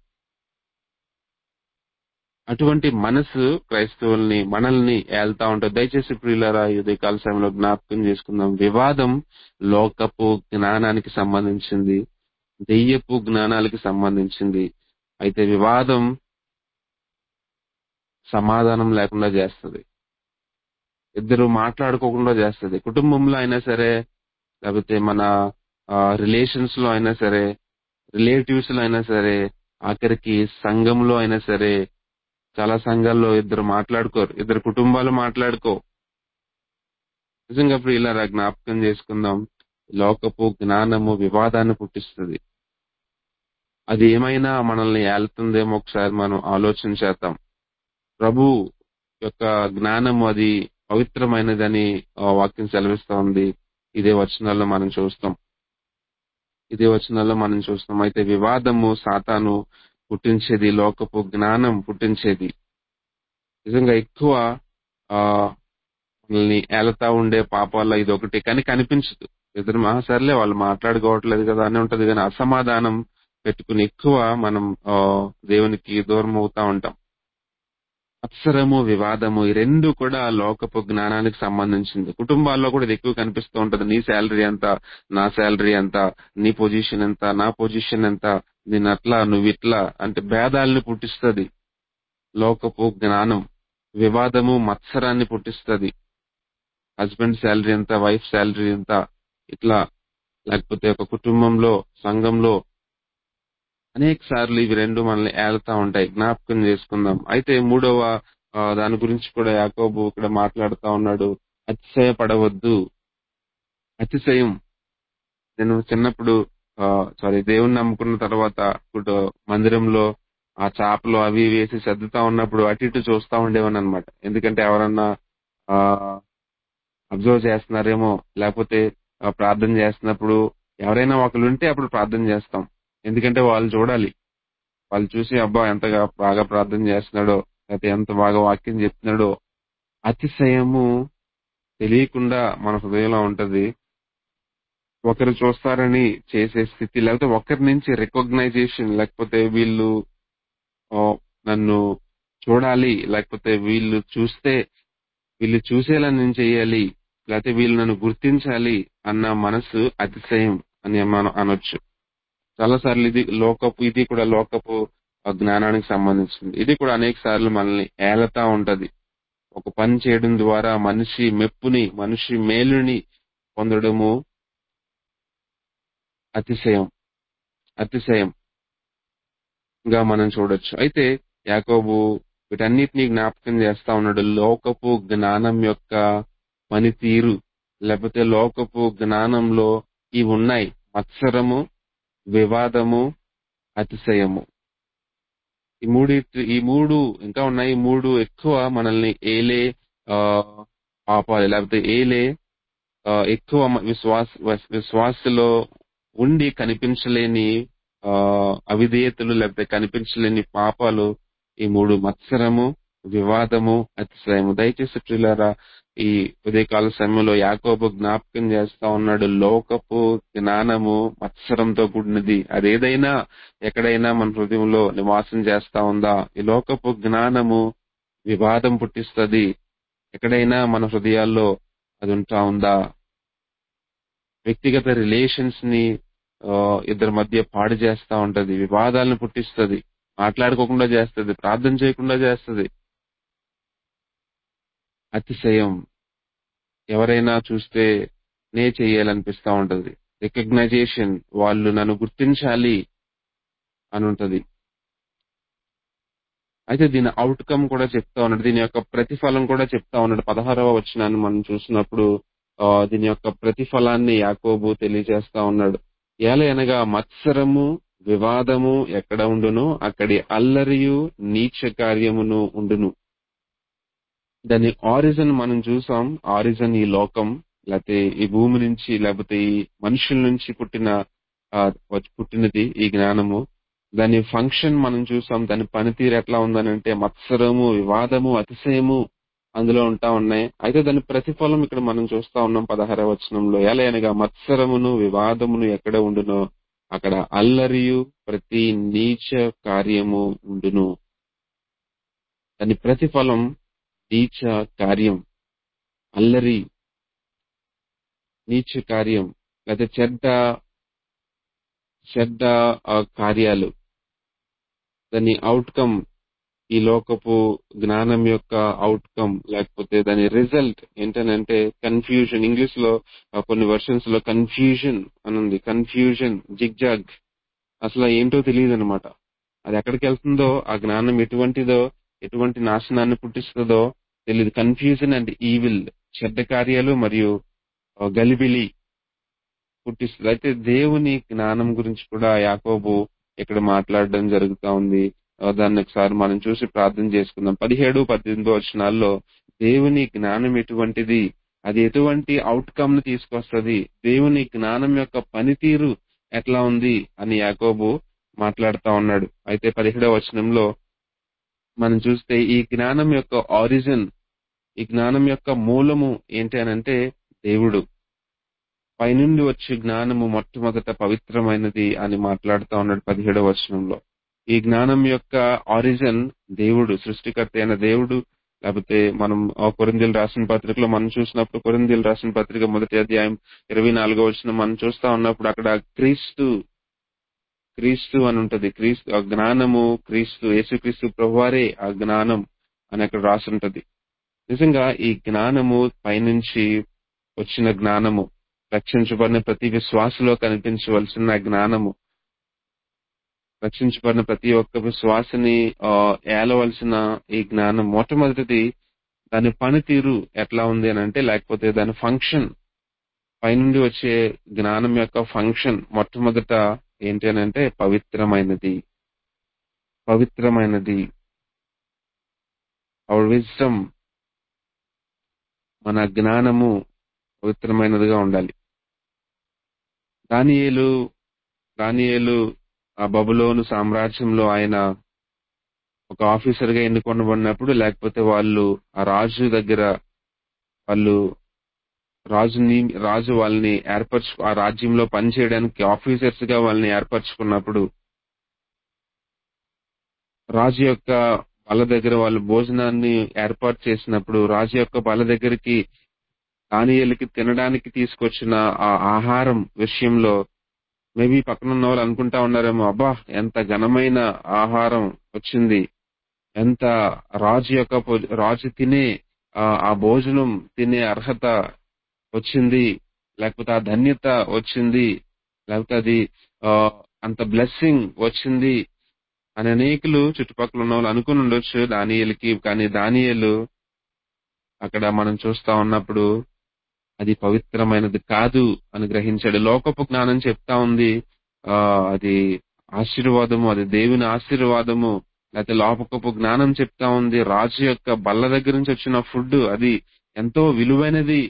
అటువంటి మనసు క్రైస్తవుల్ని మనల్ని ఏళ్తా ఉంటుంది దయచేసి ప్రియులరా ఇది కాల సమయంలో జ్ఞాపకం చేసుకుందాం వివాదం లోకపు జ్ఞానానికి సంబంధించింది దెయ్యపు జ్ఞానాలకి సంబంధించింది అయితే వివాదం సమాధానం లేకుండా చేస్తుంది ఇద్దరు మాట్లాడుకోకుండా చేస్తుంది కుటుంబంలో అయినా సరే లేకపోతే మన రిలేషన్స్ లో అయినా సరే రిలేటివ్స్ లో అయినా సరే ఆఖరికి సంఘంలో అయినా సరే చాలా సంఘాల్లో ఇద్దరు మాట్లాడుకోరు ఇద్దరు కుటుంబాలు మాట్లాడుకో నిజంగా ప్రియులారా జ్ఞాపకం చేసుకుందాం లోకపు జ్ఞానము వివాదాన్ని పుట్టిస్తుంది అది ఏమైనా మనల్ని ఏళ్తుందేమో ఒకసారి మనం ఆలోచన చేద్దాం ప్రభు యొక్క జ్ఞానము అది పవిత్రమైనదని ఆ వాక్యం సెలవిస్తా ఉంది ఇదే వచనాల్లో మనం చూస్తాం ఇదే వచనాల్లో మనం చూస్తాం అయితే వివాదము సాతాను పుట్టించేది లోకపు జ్ఞానం పుట్టించేది నిజంగా ఎక్కువ ఆ మనల్ని ఏలతా ఉండే పాపాల్లో ఇది ఒకటి కానీ కనిపించదు ఇద్దరు మహాసర్లే వాళ్ళు మాట్లాడుకోవట్లేదు కదా అని ఉంటది కానీ అసమాధానం పెట్టుకుని ఎక్కువ మనం ఆ, దేవునికి దూరం అవుతా ఉంటాం అప్సరము వివాదము ఈ రెండు కూడా లోకపు జ్ఞానానికి సంబంధించింది కుటుంబాల్లో కూడా ఇది ఎక్కువ కనిపిస్తూ ఉంటది నీ శాలరీ ఎంత నా శాలరీ ఎంత నీ పొజిషన్ ఎంత నా పొజిషన్ ఎంత నేను అట్లా నువ్వు ఇట్లా అంటే భేదాల్ని పుట్టిస్తుంది లోకపు జ్ఞానం వివాదము మత్సరాన్ని పుట్టిస్తుంది హస్బెండ్ శాలరీ ఎంత వైఫ్ శాలరీ ఎంత ఇట్లా లేకపోతే ఒక కుటుంబంలో సంఘంలో అనేక సార్లు ఇవి రెండు మనల్ని ఏలుతా ఉంటాయి జ్ఞాపకం చేసుకుందాం అయితే మూడవ ఆ, దాని గురించి కూడా యాకోబు ఇక్కడ మాట్లాడుతా ఉన్నాడు అతిశయపడవద్దు అతిశయం నేను చిన్నప్పుడు సారీ దేవుణ్ణి నమ్ముకున్న తర్వాత ఇప్పుడు మందిరంలో ఆ చాపలు అవి ఇవి వేసి సర్దుతా ఉన్నప్పుడు అటు ఇటు చూస్తా ఉండేవాని అనమాట ఎందుకంటే ఎవరన్నా ఆ అబ్జర్వ్ చేస్తున్నారేమో లేకపోతే ఆ, ప్రార్థన చేస్తున్నప్పుడు ఎవరైనా ఒకరు ఉంటే అప్పుడు ప్రార్థన చేస్తాం ఎందుకంటే వాళ్ళు చూడాలి వాళ్ళు చూసి అబ్బా ఎంతగా బాగా ప్రార్థన చేస్తున్నాడో లేకపోతే ఎంత బాగా వాక్యం చెప్తున్నాడో అతిశయము తెలియకుండా మన హృదయంలో ఉంటది ఒకరు చూస్తారని చేసే స్థితి లేకపోతే ఒకరి నుంచి రికగ్నైజేషన్ లేకపోతే వీళ్ళు ఆ, నన్ను చూడాలి లేకపోతే వీళ్ళు చూస్తే వీళ్ళు చూసేలా నేను చేయాలి లేకపోతే వీళ్ళు నన్ను గుర్తించాలి అన్న మనసు అతిశయం అని మనం అనొచ్చు చాలాసార్లు ఇది లోకపు ఇది కూడా లోకపు ఆ జ్ఞానానికి సంబంధించింది ఇది కూడా అనేక సార్లు మనల్ని ఏలతా ఉంటది ఒక పని చేయడం ద్వారా మనిషి మెప్పుని మనిషి మేలుని పొందడము అతిశయం అతిశయం గా మనం చూడొచ్చు అయితే యాకోబు వీటన్నిటిని జ్ఞాపకం చేస్తా ఉన్నాడు లోకపు జ్ఞానం యొక్క పనితీరు లేకపోతే లోకపు జ్ఞానంలో ఇవి ఉన్నాయి మత్సరము వివాదము అతిశయము ఈ మూడు ఈ మూడు ఇంకా ఉన్నాయి ఈ మూడు ఎక్కువ మనల్ని ఏలే ఆ, ఆపాలి లేకపోతే ఏలే ఆ, ఎక్కువ మ- విశ్వాస విశ్వాసలో ఉండి కనిపించలేని ఆ అవిధేయతలు లేకపోతే కనిపించలేని పాపాలు ఈ మూడు మత్సరము వివాదము అతిశయము దయచేసి ప్రియులారా ఈ ఉదయకాల సమయంలో యాకోబు జ్ఞాపకం చేస్తా ఉన్నాడు లోకపు జ్ఞానము మత్సరంతో కూడినది అదేదైనా ఎక్కడైనా మన హృదయంలో నివాసం చేస్తా ఉందా ఈ లోకపు జ్ఞానము వివాదం పుట్టిస్తది ఎక్కడైనా మన హృదయాల్లో అది ఉంటా ఉందా వ్యక్తిగత రిలేషన్స్ ని ఆ, ఇద్దరి మధ్య పాడు చేస్తా ఉంటది వివాదాలను పుట్టిస్తది మాట్లాడుకోకుండా చేస్తది ప్రార్థన చేయకుండా చేస్తది అతిశయం ఎవరైనా చూస్తే నే చేయాలనిపిస్తా ఉంటది రికగ్నైజేషన్ వాళ్ళు నన్ను గుర్తించాలి అని ఉంటది అయితే దీని అవుట్కమ్ కూడా చెప్తా ఉన్నాడు దీని యొక్క ప్రతిఫలం కూడా చెప్తా ఉన్నాడు పదహారవ వచనాన్ని మనం చూసినప్పుడు ఆ, దీని యొక్క ప్రతిఫలాన్ని యాకోబు తెలియజేస్తా ఉన్నాడు ఎలా అనగా మత్సరము వివాదము ఎక్కడ ఉండును అక్కడి అల్లరియు నీచ కార్యమును ఉండును దాని ఆరిజన్ మనం చూసాం ఆరిజన్ ఈ లోకం లేకపోతే ఈ భూమి నుంచి లేకపోతే ఈ మనుషుల నుంచి పుట్టిన ఆ, వచ్చి- పుట్టినది ఈ జ్ఞానము దాని ఫంక్షన్ మనం చూసాం దాని పనితీరు ఎట్లా ఉందనంటే మత్సరము వివాదము అతిశయము అందులో ఉంటా ఉన్నాయి అయితే దాని ప్రతిఫలం ఇక్కడ మనం చూస్తా ఉన్నాం పదహార వచనంలో ఎలా అనగా మత్సరమును వివాదమును ఎక్కడ ఉండునో అక్కడ అల్లరియు ప్రతి నీచ కార్యము ఉండును దాని ప్రతిఫలం నీచ కార్యం అల్లరి నీచ కార్యం లేదా చెడ్డ చెడ్డ ఆ, కార్యాలు దాని అవుట్కమ్ ఈ లోకపు జ్ఞానం యొక్క అవుట్కమ్ లేకపోతే దాని రిజల్ట్ ఏంటనంటే కన్ఫ్యూజన్ ఇంగ్లీష్ లో ఆ, కొన్ని వర్షన్స్ లో కన్ఫ్యూజన్ అని ఉంది కన్ఫ్యూజన్ జిగ్జాగ్ అసలు ఏంటో తెలియదు అనమాట అది ఎక్కడికి వెళ్తుందో ఆ జ్ఞానం ఎటువంటిదో ఎటువంటి నాశనాన్ని పుట్టిస్తుందో తెలియదు కన్ఫ్యూజన్ అండ్ ఈవిల్ చెడ్డ కార్యాలు మరియు ఆ, గలిబిలి పుట్టిస్తుంది అయితే దేవుని జ్ఞానం గురించి కూడా యాకోబు ఇక్కడ మాట్లాడడం జరుగుతా ఉంది ఆ, దాన్ని ఒకసారి మనం చూసి ప్రార్థన చేసుకుందాం పదిహేడు పద్దెనిమిదో వచనాల్లో దేవుని జ్ఞానం ఎటువంటిది అది ఎటువంటి అవుట్కమ్ ను తీసుకొస్తుంది దేవుని జ్ఞానం యొక్క పనితీరు ఎట్లా ఉంది అని యాకోబు మాట్లాడుతా ఉన్నాడు అయితే పదిహేడవ వచనంలో మనం చూస్తే ఈ జ్ఞానం యొక్క ఆరిజిన్ ఈ జ్ఞానం యొక్క మూలము ఏంటి అనంటే దేవుడు పైనుండి వచ్చే జ్ఞానము మొట్టమొదట పవిత్రమైనది అని మాట్లాడుతా ఉన్నాడు పదిహేడవ వచనంలో ఈ జ్ఞానం యొక్క ఆరిజిన్ దేవుడు సృష్టికర్త అయిన దేవుడు లేకపోతే మనం కొరిందీలు రాసిన పత్రికలో మనం చూసినప్పుడు కొరిందీలు రాసిన పత్రిక మొదటి అధ్యాయం ఇరవై నాలుగో వచ్చిన మనం చూస్తా ఉన్నప్పుడు అక్కడ క్రీస్తు క్రీస్తు అని ఉంటది క్రీస్తు ఆ జ్ఞానము క్రీస్తు యేసుక్రీస్తు ప్రభువారే ఆ జ్ఞానం అని అక్కడ రాసి ఉంటది నిజంగా ఈ జ్ఞానము పైనుంచి వచ్చిన జ్ఞానము రక్షించబడిన ప్రతి విశ్వాసలో కనిపించవలసిన జ్ఞానము రక్షించబడిన ప్రతి ఒక్క విశ్వాసని ఆ, ఏలవలసిన ఈ జ్ఞానం మొట్టమొదటిది దాని పనితీరు ఎట్లా ఉంది అని అంటే లేకపోతే దాని ఫంక్షన్ పైనుండి వచ్చే జ్ఞానం యొక్క ఫంక్షన్ మొట్టమొదట ఏంటి అని అంటే పవిత్రమైనది పవిత్రమైనది అవర్ విజ్డమ్ మన జ్ఞానము పవిత్రమైనదిగా ఉండాలి దానియేలు దానియేలు ఆ బబులోను సామ్రాజ్యంలో ఆయన ఒక ఆఫీసర్ గా ఎన్నుకొనబడినప్పుడు లేకపోతే వాళ్ళు ఆ రాజు దగ్గర వాళ్ళు రాజుని రాజు వాళ్ళని ఏర్పరచు ఆ రాజ్యంలో పనిచేయడానికి ఆఫీసర్స్ గా వాళ్ళని ఏర్పరచుకున్నప్పుడు రాజు యొక్క బల దగ్గర వాళ్ళు భోజనాన్ని ఏర్పాటు చేసినప్పుడు రాజు యొక్క బల దగ్గరికి దానియేలుకి తినడానికి తీసుకొచ్చిన ఆ ఆహారం విషయంలో మేబీ పక్కన ఉన్న వాళ్ళు అనుకుంటా ఉన్నారేమో అబ్బా ఎంత ఘనమైన ఆహారం వచ్చింది ఎంత రాజు యొక్క భోజ- రాజు తినే ఆ ఆ భోజనం తినే అర్హత వచ్చింది లేకపోతే ఆ ధన్యత వచ్చింది లేకపోతే అది ఆ, అంత బ్లెస్సింగ్ వచ్చింది అని అనేకులు చుట్టుపక్కల ఉన్న వాళ్ళు అనుకుని ఉండొచ్చు దానియేలుకి కానీ దానియేలు అక్కడ మనం చూస్తా ఉన్నప్పుడు అది పవిత్రమైనది కాదు అని గ్రహించాడు లోకపు జ్ఞానం చెప్తా ఉంది ఆ అది ఆశీర్వాదము అది దేవుని ఆశీర్వాదము లేకపోతే లోకపు జ్ఞానం చెప్తా ఉంది రాజు యొక్క బల్ల దగ్గర నుంచి వచ్చిన ఫుడ్ అది ఎంతో విలువైనది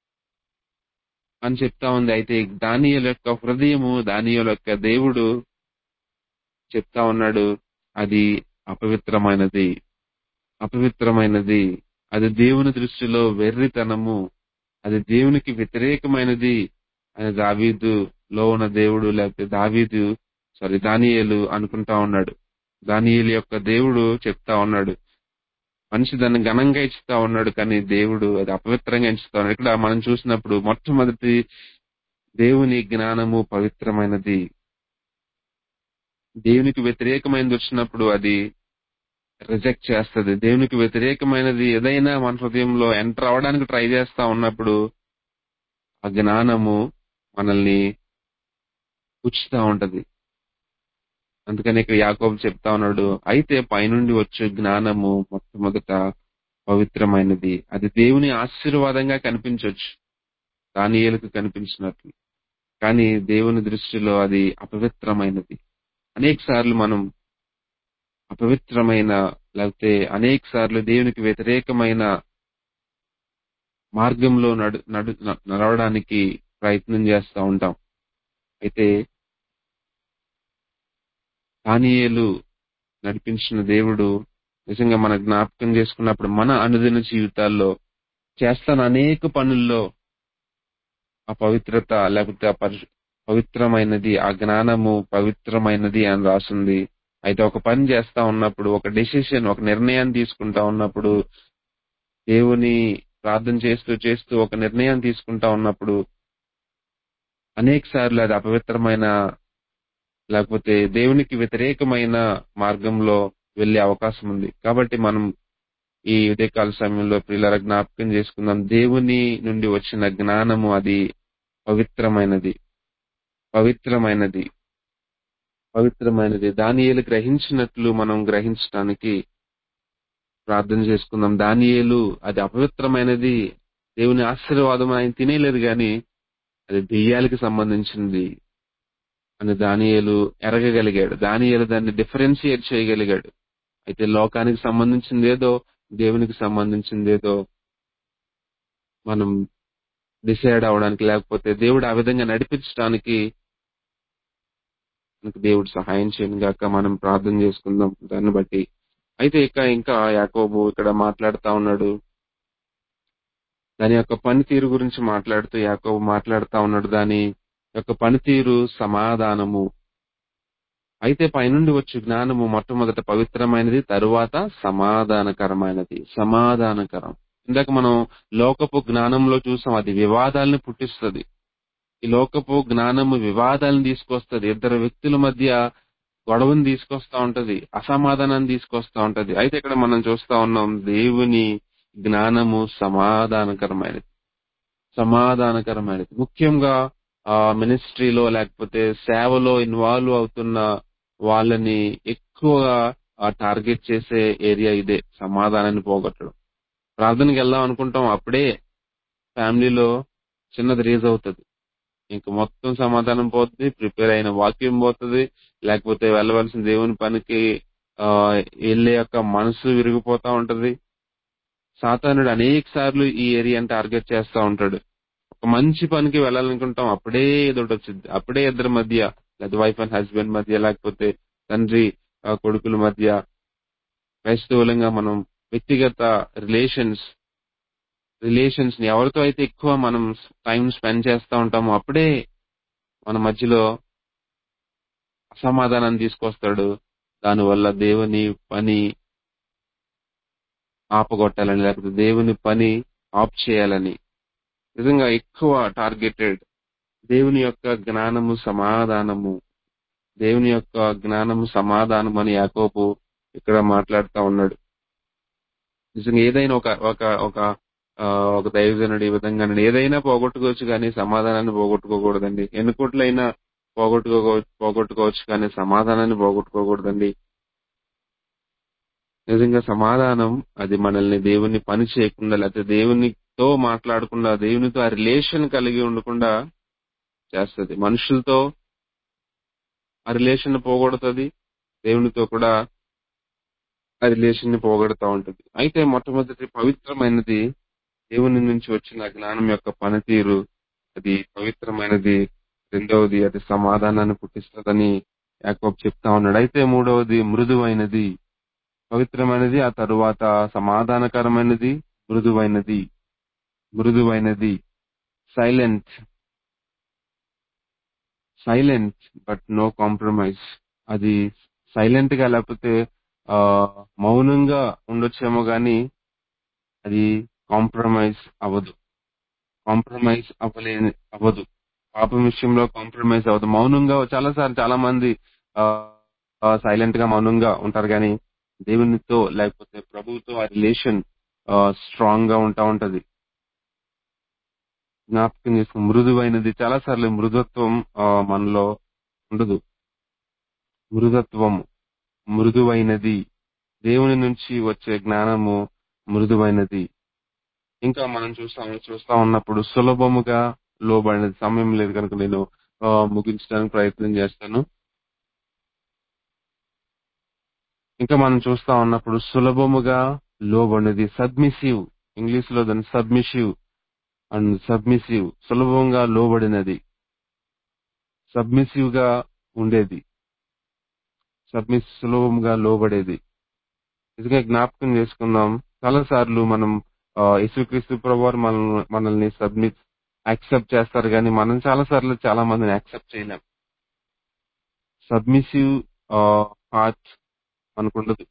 అని చెప్తా ఉంది అయితే దానియల యొక్క హృదయము దానియల యొక్క దేవుడు చెప్తా ఉన్నాడు అది అపవిత్రమైనది అపవిత్రమైనది అది దేవుని దృష్టిలో వెర్రితనము అది దేవునికి వ్యతిరేకమైనది అని దావీదు లో ఉన్న దేవుడు లేకపోతే దావీదు సారీ దానియేలు అనుకుంటా ఉన్నాడు దానియేలు యొక్క దేవుడు చెప్తా ఉన్నాడు మనిషి దాన్ని ఘనంగా ఇచ్చుతా ఉన్నాడు కానీ దేవుడు అది అపవిత్రంగా ఎంచుతా ఉన్నాడు ఇక్కడ మనం చూసినప్పుడు మొట్టమొదటి దేవుని జ్ఞానము పవిత్రమైనది దేవునికి వ్యతిరేకమైనది వచ్చినప్పుడు అది రిజెక్ట్ చేస్తది దేవునికి వ్యతిరేకమైనది ఏదైనా మన హృదయంలో ఎంటర్ అవడానికి ట్రై చేస్తా ఉన్నప్పుడు ఆ జ్ఞానము మనల్ని పుచ్చుతా ఉంటది అందుకని ఇక్కడ యాకోబు చెప్తా ఉన్నాడు అయితే పైనుండి వచ్చే జ్ఞానము మొట్టమొదట పవిత్రమైనది అది దేవుని ఆశీర్వాదంగా కనిపించవచ్చు దానియేలుకు కనిపించినట్లు కానీ దేవుని దృష్టిలో అది అపవిత్రమైనది అనేక సార్లు మనం అపవిత్రమైన లేకపోతే అనేక సార్లు దేవునికి వ్యతిరేకమైన మార్గంలో నడు నడు నడవడానికి ప్రయత్నం చేస్తూ ఉంటాం అయితే దానియేలు నడిపించిన దేవుడు నిజంగా మన జ్ఞాపకం చేసుకున్నప్పుడు మన అనుదిన జీవితాల్లో చేస్తున్న అనేక పనుల్లో ఆ పవిత్రత లేకపోతే ఆ పరిశు పవిత్రమైనది ఆ జ్ఞానము పవిత్రమైనది అని రాసింది అయితే ఒక పని చేస్తా ఉన్నప్పుడు ఒక డెసిషన్ ఒక నిర్ణయాన్ని తీసుకుంటా ఉన్నప్పుడు దేవుని ప్రార్థన చేస్తూ చేస్తూ ఒక నిర్ణయం తీసుకుంటా ఉన్నప్పుడు అనేక సార్లు అది అపవిత్రమైన లేకపోతే దేవునికి వ్యతిరేకమైన మార్గంలో వెళ్లే అవకాశం ఉంది కాబట్టి మనం ఈ ఉదయకాల సమయంలో పిల్లల జ్ఞాపకం చేసుకుందాం దేవుని నుండి వచ్చిన జ్ఞానము అది పవిత్రమైనది పవిత్రమైనది పవిత్రమైనది దానియేలు గ్రహించినట్లు మనం గ్రహించడానికి ప్రార్థన చేసుకుందాం దానియేలు అది అపవిత్రమైనది దేవుని ఆశీర్వాదం ఆయన తినేలేదు గాని అది దెయ్యాలకి సంబంధించింది అని దానియేలు ఎరగగలిగాడు దానియేలు దాన్ని డిఫరెన్షియేట్ చేయగలిగాడు అయితే లోకానికి సంబంధించింది ఏదో దేవునికి సంబంధించింది ఏదో మనం డిసైడ్ అవడానికి లేకపోతే దేవుడు ఆ విధంగా నడిపించడానికి మనకు దేవుడు సహాయం చేయను గాక మనం ప్రార్థన చేసుకుందాం దాన్ని బట్టి అయితే ఇక ఇంకా యాకోబు ఇక్కడ మాట్లాడుతా ఉన్నాడు దాని యొక్క పనితీరు గురించి మాట్లాడుతూ యాకోబు మాట్లాడుతా ఉన్నాడు దాని యొక్క పనితీరు సమాధానము అయితే పైనుండి వచ్చే జ్ఞానము మొట్టమొదట పవిత్రమైనది తరువాత సమాధానకరమైనది సమాధానకరం ఇందాక మనం లోకపు జ్ఞానంలో చూసాం అది వివాదాలను పుట్టిస్తుంది ఈ లోకపు జ్ఞానము వివాదాలను తీసుకొస్తుంది ఇద్దరు వ్యక్తుల మధ్య గొడవను తీసుకొస్తా ఉంటది అసమాధానాన్ని తీసుకొస్తా ఉంటది అయితే ఇక్కడ మనం చూస్తా ఉన్నాం దేవుని జ్ఞానము సమాధానకరమైనది సమాధానకరమైనది ముఖ్యంగా ఆ మినిస్ట్రీలో లేకపోతే సేవలో ఇన్వాల్వ్ అవుతున్న వాళ్ళని ఎక్కువగా టార్గెట్ చేసే ఏరియా ఇదే సమాధానాన్ని పోగొట్టడం ప్రార్థనకి వెళ్దాం అనుకుంటాం అప్పుడే ఫ్యామిలీలో చిన్నది రేజ్ అవుతుంది ఇంక మొత్తం సమాధానం పోతుంది ప్రిపేర్ అయిన వాక్యం పోతుంది లేకపోతే వెళ్ళవలసిన దేవుని పనికి ఆ వెళ్ళే యొక్క మనసు విరిగిపోతా ఉంటది సాతానుడు అనేక సార్లు ఈ ఏరియాని టార్గెట్ చేస్తా ఉంటాడు ఒక మంచి పనికి వెళ్ళాలనుకుంటాం అప్పుడే ఏదో ఒకటి వచ్చింది అప్పుడే ఇద్దరి మధ్య లేదా వైఫ్ అండ్ హస్బెండ్ మధ్య లేకపోతే తండ్రి కొడుకుల మధ్య క్రైస్తవులంగా మనం వ్యక్తిగత రిలేషన్స్ రిలేషన్స్ ని ఎవరితో అయితే ఎక్కువ మనం టైం స్పెండ్ చేస్తా ఉంటామో అప్పుడే మన మధ్యలో అసమాధానాన్ని తీసుకొస్తాడు దానివల్ల దేవుని పని ఆపగొట్టాలని లేకపోతే దేవుని పని ఆఫ్ చేయాలని నిజంగా ఎక్కువ టార్గెటెడ్ దేవుని యొక్క జ్ఞానము సమాధానము దేవుని యొక్క జ్ఞానము సమాధానం అని యాకోబు ఇక్కడ మాట్లాడుతా ఉన్నాడు నిజంగా ఏదైనా ఒక ఒక ఒక ఆ, ఒక దైవజనుడు ఈ విధంగా అన్నాడు. ఏదైనా పోగొట్టుకోవచ్చు కానీ సమాధానాన్ని పోగొట్టుకోకూడదండి ఎన్ని కోట్లైనా పోగొట్టుకో పోగొట్టుకోవచ్చు కానీ సమాధానాన్ని పోగొట్టుకోకూడదండి నిజంగా సమాధానం అది మనల్ని దేవుని పని చేయకుండా లేకపోతే దేవునితో మాట్లాడకుండా దేవునితో ఆ రిలేషన్ కలిగి ఉండకుండా చేస్తుంది మనుషులతో ఆ రిలేషన్ పోగొడుతుంది దేవునితో కూడా ఆ రిలేషన్ ని పోగొడతా ఉంటుంది అయితే మొట్టమొదటి పవిత్రమైనది దేవుని నుంచి వచ్చిన జ్ఞానం యొక్క పనితీరు అది పవిత్రమైనది రెండవది అది సమాధానాన్ని పుట్టిస్తుందని యాకోబ్ చెప్తా ఉన్నాడు అయితే మూడవది మృదువైనది పవిత్రమైనది ఆ తరువాత సమాధానకరమైనది మృదువైనది మృదువైనది silent silent but no compromise అది సైలెంట్ గా లేకపోతే ఆ మౌనంగా ఉండొచ్చేమో గాని అది కాంప్రమైజ్ అవ్వదు కాంప్రమైజ్ అవ్వలేని అవ్వదు పాపం విషయంలో కాంప్రమైజ్ అవ్వదు మౌనంగా చాలా సార్లు చాలా మంది సైలెంట్ గా మౌనంగా ఉంటారు కానీ దేవునితో లేకపోతే ప్రభువుతో ఆ రిలేషన్ స్ట్రాంగ్ గా ఉంటా ఉంటది జ్ఞాపకం చేసుకుని మృదువైనది చాలా సార్లు మృదుత్వం ఆ, మనలో ఉండదు మృదుత్వం మృదువైనది దేవుని నుంచి వచ్చే జ్ఞానము మృదువైనది ఇంకా మనం చూస్తా చూస్తా ఉన్నప్పుడు సులభముగా లోబడినది సమయం లేదు కనుక నేను ఆ, ముగించడానికి ప్రయత్నం చేస్తాను ఇంకా మనం చూస్తా ఉన్నప్పుడు సులభముగా లోబడినది సబ్మిసివ్ ఇంగ్లీష్ లో దాన్ని సబ్మిసివ్ అండ్ సబ్మిసివ్ సులభంగా లోబడినది సబ్మిసివ్ గా ఉండేది సబ్మిస్ సులభంగా లోబడేది నిజంగా జ్ఞాపకం చేసుకుందాం చాలా సార్లు మనం ఆ, యేసుక్రీస్తు ప్రభు వారు మనల్ని మనల్ని సబ్మిట్ యాక్సెప్ట్ చేస్తారు కానీ మనం చాలా సార్లు చాలా మందిని యాక్సెప్ట్ చేయలేం సబ్మిసివ్ హార్ట్ మనకుండదు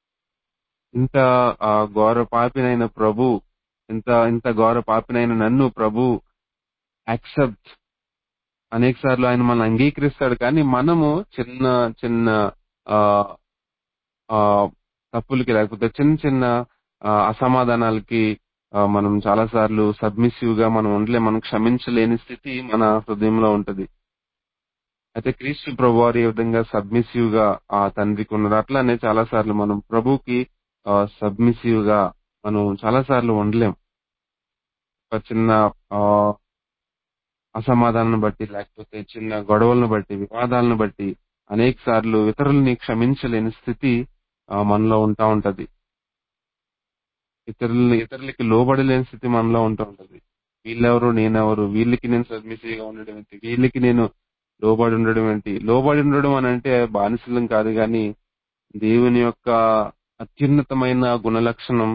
ఇంత ఆ, ఘోర పాపినైన ప్రభు ఇంత ఇంత ఘోర పాపినైన నన్ను ప్రభు యాక్సెప్ట్ అనేక సార్లు ఆయన మనల్ని అంగీకరిస్తాడు కానీ మనము చిన్న చిన్న ఆ, ఆ, తప్పులకి లేకపోతే చిన్న చిన్న ఆ, అసమాధానాలకి ఆ, మనం చాలా సార్లు సబ్మిసివ్ గా మనం ఉండలే మనం క్షమించలేని స్థితి మన హృదయంలో ఉంటది అయితే క్రీస్తు ప్రభు వారు ఏ విధంగా సబ్మిసివ్ గా ఆ తండ్రికి ఉన్నారు అట్లానే చాలా సార్లు మనం ప్రభుకి సబ్మిసివ్ గా మనం చాలా సార్లు ఉండలేం ఒక చిన్న ఆ, అసమాధానం బట్టి లేకపోతే చిన్న గొడవలను బట్టి వివాదాలను బట్టి అనేక సార్లు ఇతరుల్ని క్షమించలేని స్థితి ఆ, మనలో ఉంటా ఉంటది ఇతరులని ఇతరులకి లోబడలేని స్థితి మనలో ఉంటూ ఉంటది వీళ్ళెవరు నేనెవరు వీళ్ళకి నేను సబ్మిసివ్ గా ఉండడం ఏంటి వీళ్ళకి నేను లోబడి ఉండడం ఏంటి లోబడి ఉండడం అని అంటే బానిసలం కాదు కానీ దేవుని యొక్క అత్యున్నతమైన గుణలక్షణం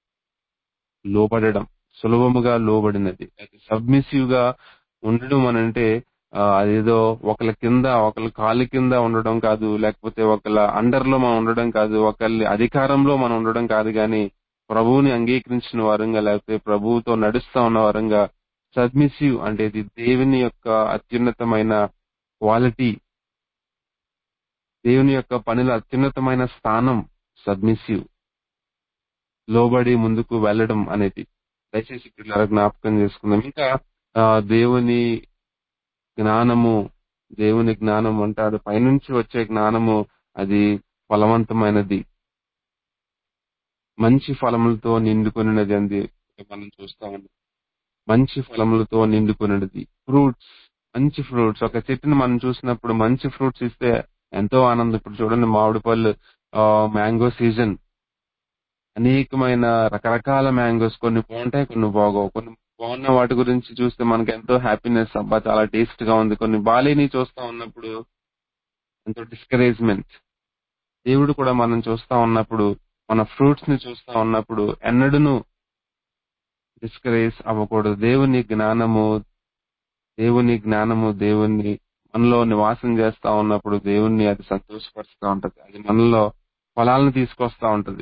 లోబడడం సులభముగా లోబడినది అయితే సబ్మిసివ్ గా ఉండడం అని అంటే ఆ, అదేదో ఒకళ్ళ కింద ఒకళ్ళ కాలు కింద ఉండడం కాదు లేకపోతే ఒకళ్ళ అండర్ లో మనం ఉండడం కాదు ఒకళ్ళ అధికారంలో మనం ఉండడం కాదు కానీ ప్రభువుని అంగీకరించిన వారంగా లేకపోతే ప్రభువుతో నడుస్తా ఉన్న వారంగా సబ్మిసివ్ అంటే ఇది దేవుని యొక్క అత్యున్నతమైన క్వాలిటీ దేవుని యొక్క పనిలో అత్యున్నతమైన స్థానం సబ్మిసివ్ లోబడి ముందుకు వెళ్ళడం అనేది దయచేసి పిల్లల జ్ఞాపకం చేసుకుందాం ఇంకా ఆ, దేవుని జ్ఞానము దేవుని జ్ఞానం అంటాడు పైనుంచి వచ్చే జ్ఞానము అది ఫలవంతమైనది మంచి ఫలములతో నిండుకొనినది అంది మనం చూస్తా ఉన్నాం మంచి ఫలములతో నిండుకొనినది ఫ్రూట్స్ మంచి ఫ్రూట్స్ ఒక చెట్టుని మనం చూసినప్పుడు మంచి ఫ్రూట్స్ ఇస్తే ఎంతో ఆనందం ఇప్పుడు చూడండి మామిడి పళ్ళు మ్యాంగో సీజన్ అనేకమైన రకరకాల మ్యాంగోస్ కొన్ని బాగుంటాయి కొన్ని బాగోవు కొన్ని బాగున్న వాటి గురించి చూస్తే మనకి ఎంతో హ్యాపీనెస్ అబ్బా చాలా టేస్ట్ గా ఉంది కొన్ని బాలేని చూస్తా ఉన్నప్పుడు ఎంతో డిస్కరేజ్మెంట్ దేవుడు కూడా మనం చూస్తా ఉన్నప్పుడు మన ఫ్రూట్స్ ని చూస్తా ఉన్నప్పుడు ఎన్నడూను డిస్కరేజ్ అవ్వకూడదు దేవుని జ్ఞానము దేవుని జ్ఞానము దేవుని మనలో నివాసం చేస్తా ఉన్నప్పుడు దేవుణ్ణి అది సంతోషపరుస్తూ ఉంటది అది మనలో ఫలాలను తీసుకొస్తా ఉంటది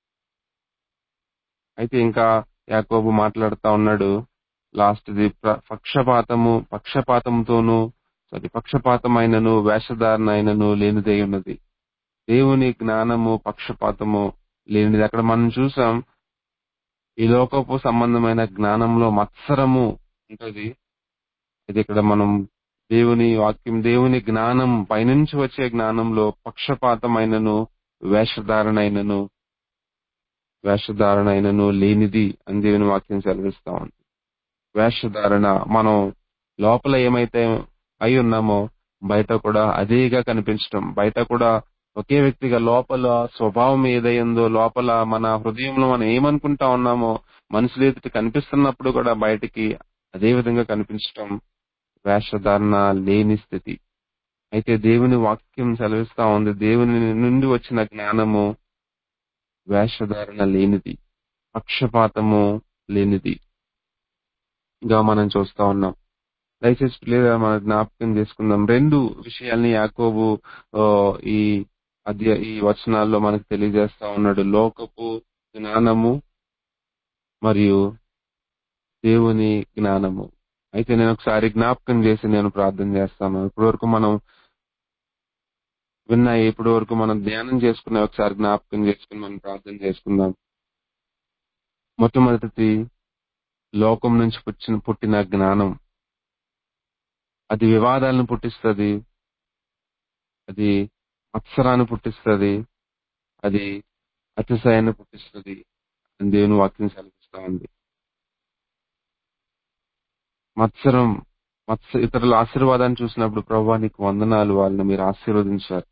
అయితే ఇంకా యాకోబు మాట్లాడుతా ఉన్నాడు లాస్ట్ ది ప్ర- పక్షపాతము పక్షపాతంతోనూ సారీ పక్షపాతమైనను వేషధారణైనను లేనిదై ఉన్నది దేవుని జ్ఞానము పక్షపాతము లేనిది అక్కడ మనం చూసాం ఈ లోకపు సంబంధమైన జ్ఞానంలో మత్సరము ఉంటది ఇది ఇక్కడ మనం దేవుని వాక్యం దేవుని జ్ఞానం పైనుంచి వచ్చే జ్ఞానంలో పక్షపాతమైనను వేషధారణైనను వేషధారణైనను లేనిది అని దేవుని వాక్యం సెలవిస్తా ఉంది వేషధారణ మనం లోపల ఏమైతే అయి ఉన్నామో బయట కూడా అదేగా కనిపించటం బయట కూడా ఒకే వ్యక్తిగా లోపల స్వభావం ఏదైందో లోపల మన హృదయంలో మనం ఏమనుకుంటా ఉన్నామో మనుషులు ఎదుటి కనిపిస్తున్నప్పుడు కూడా బయటికి అదే విధంగా కనిపించటం వేషధారణ లేని స్థితి అయితే దేవుని వాక్యం సెలవిస్తా ఉంది దేవుని నుండి వచ్చిన జ్ఞానము వేషధారణ లేనిది పక్షపాతము లేనిది గా మనం చూస్తా ఉన్నాం దయచేసి లేదా మన జ్ఞాపకం చేసుకుందాం రెండు విషయాల్ని యాకోబు ఆ, ఈ అధ్య ఈ వచనాల్లో మనకు తెలియజేస్తా ఉన్నాడు లోకపు జ్ఞానము మరియు దేవుని జ్ఞానము అయితే నేను ఒకసారి జ్ఞాపకం చేసి నేను ప్రార్థన చేస్తాను ఇప్పటి వరకు మనం విన్నా ఇప్పటి వరకు మనం ధ్యానం చేసుకున్న ఒకసారి జ్ఞాపకం చేసుకుని మనం ప్రార్థన చేసుకుందాం మొట్టమొదటిది లోకం నుంచి పుట్టిన పుట్టిన జ్ఞానం అది వివాదాలను పుట్టిస్తుంది అది అక్షరాన్ని పుట్టిస్తుంది అది అతిశయాన్ని పుట్టిస్తుంది అని దేవుని వాక్యం సెలవిస్తా ఉంది మత్సరం మత్స ఇతరుల ఆశీర్వాదాన్ని చూసినప్పుడు ప్రభా నీకు వందనాలు వాళ్ళని మీరు ఆశీర్వదించారు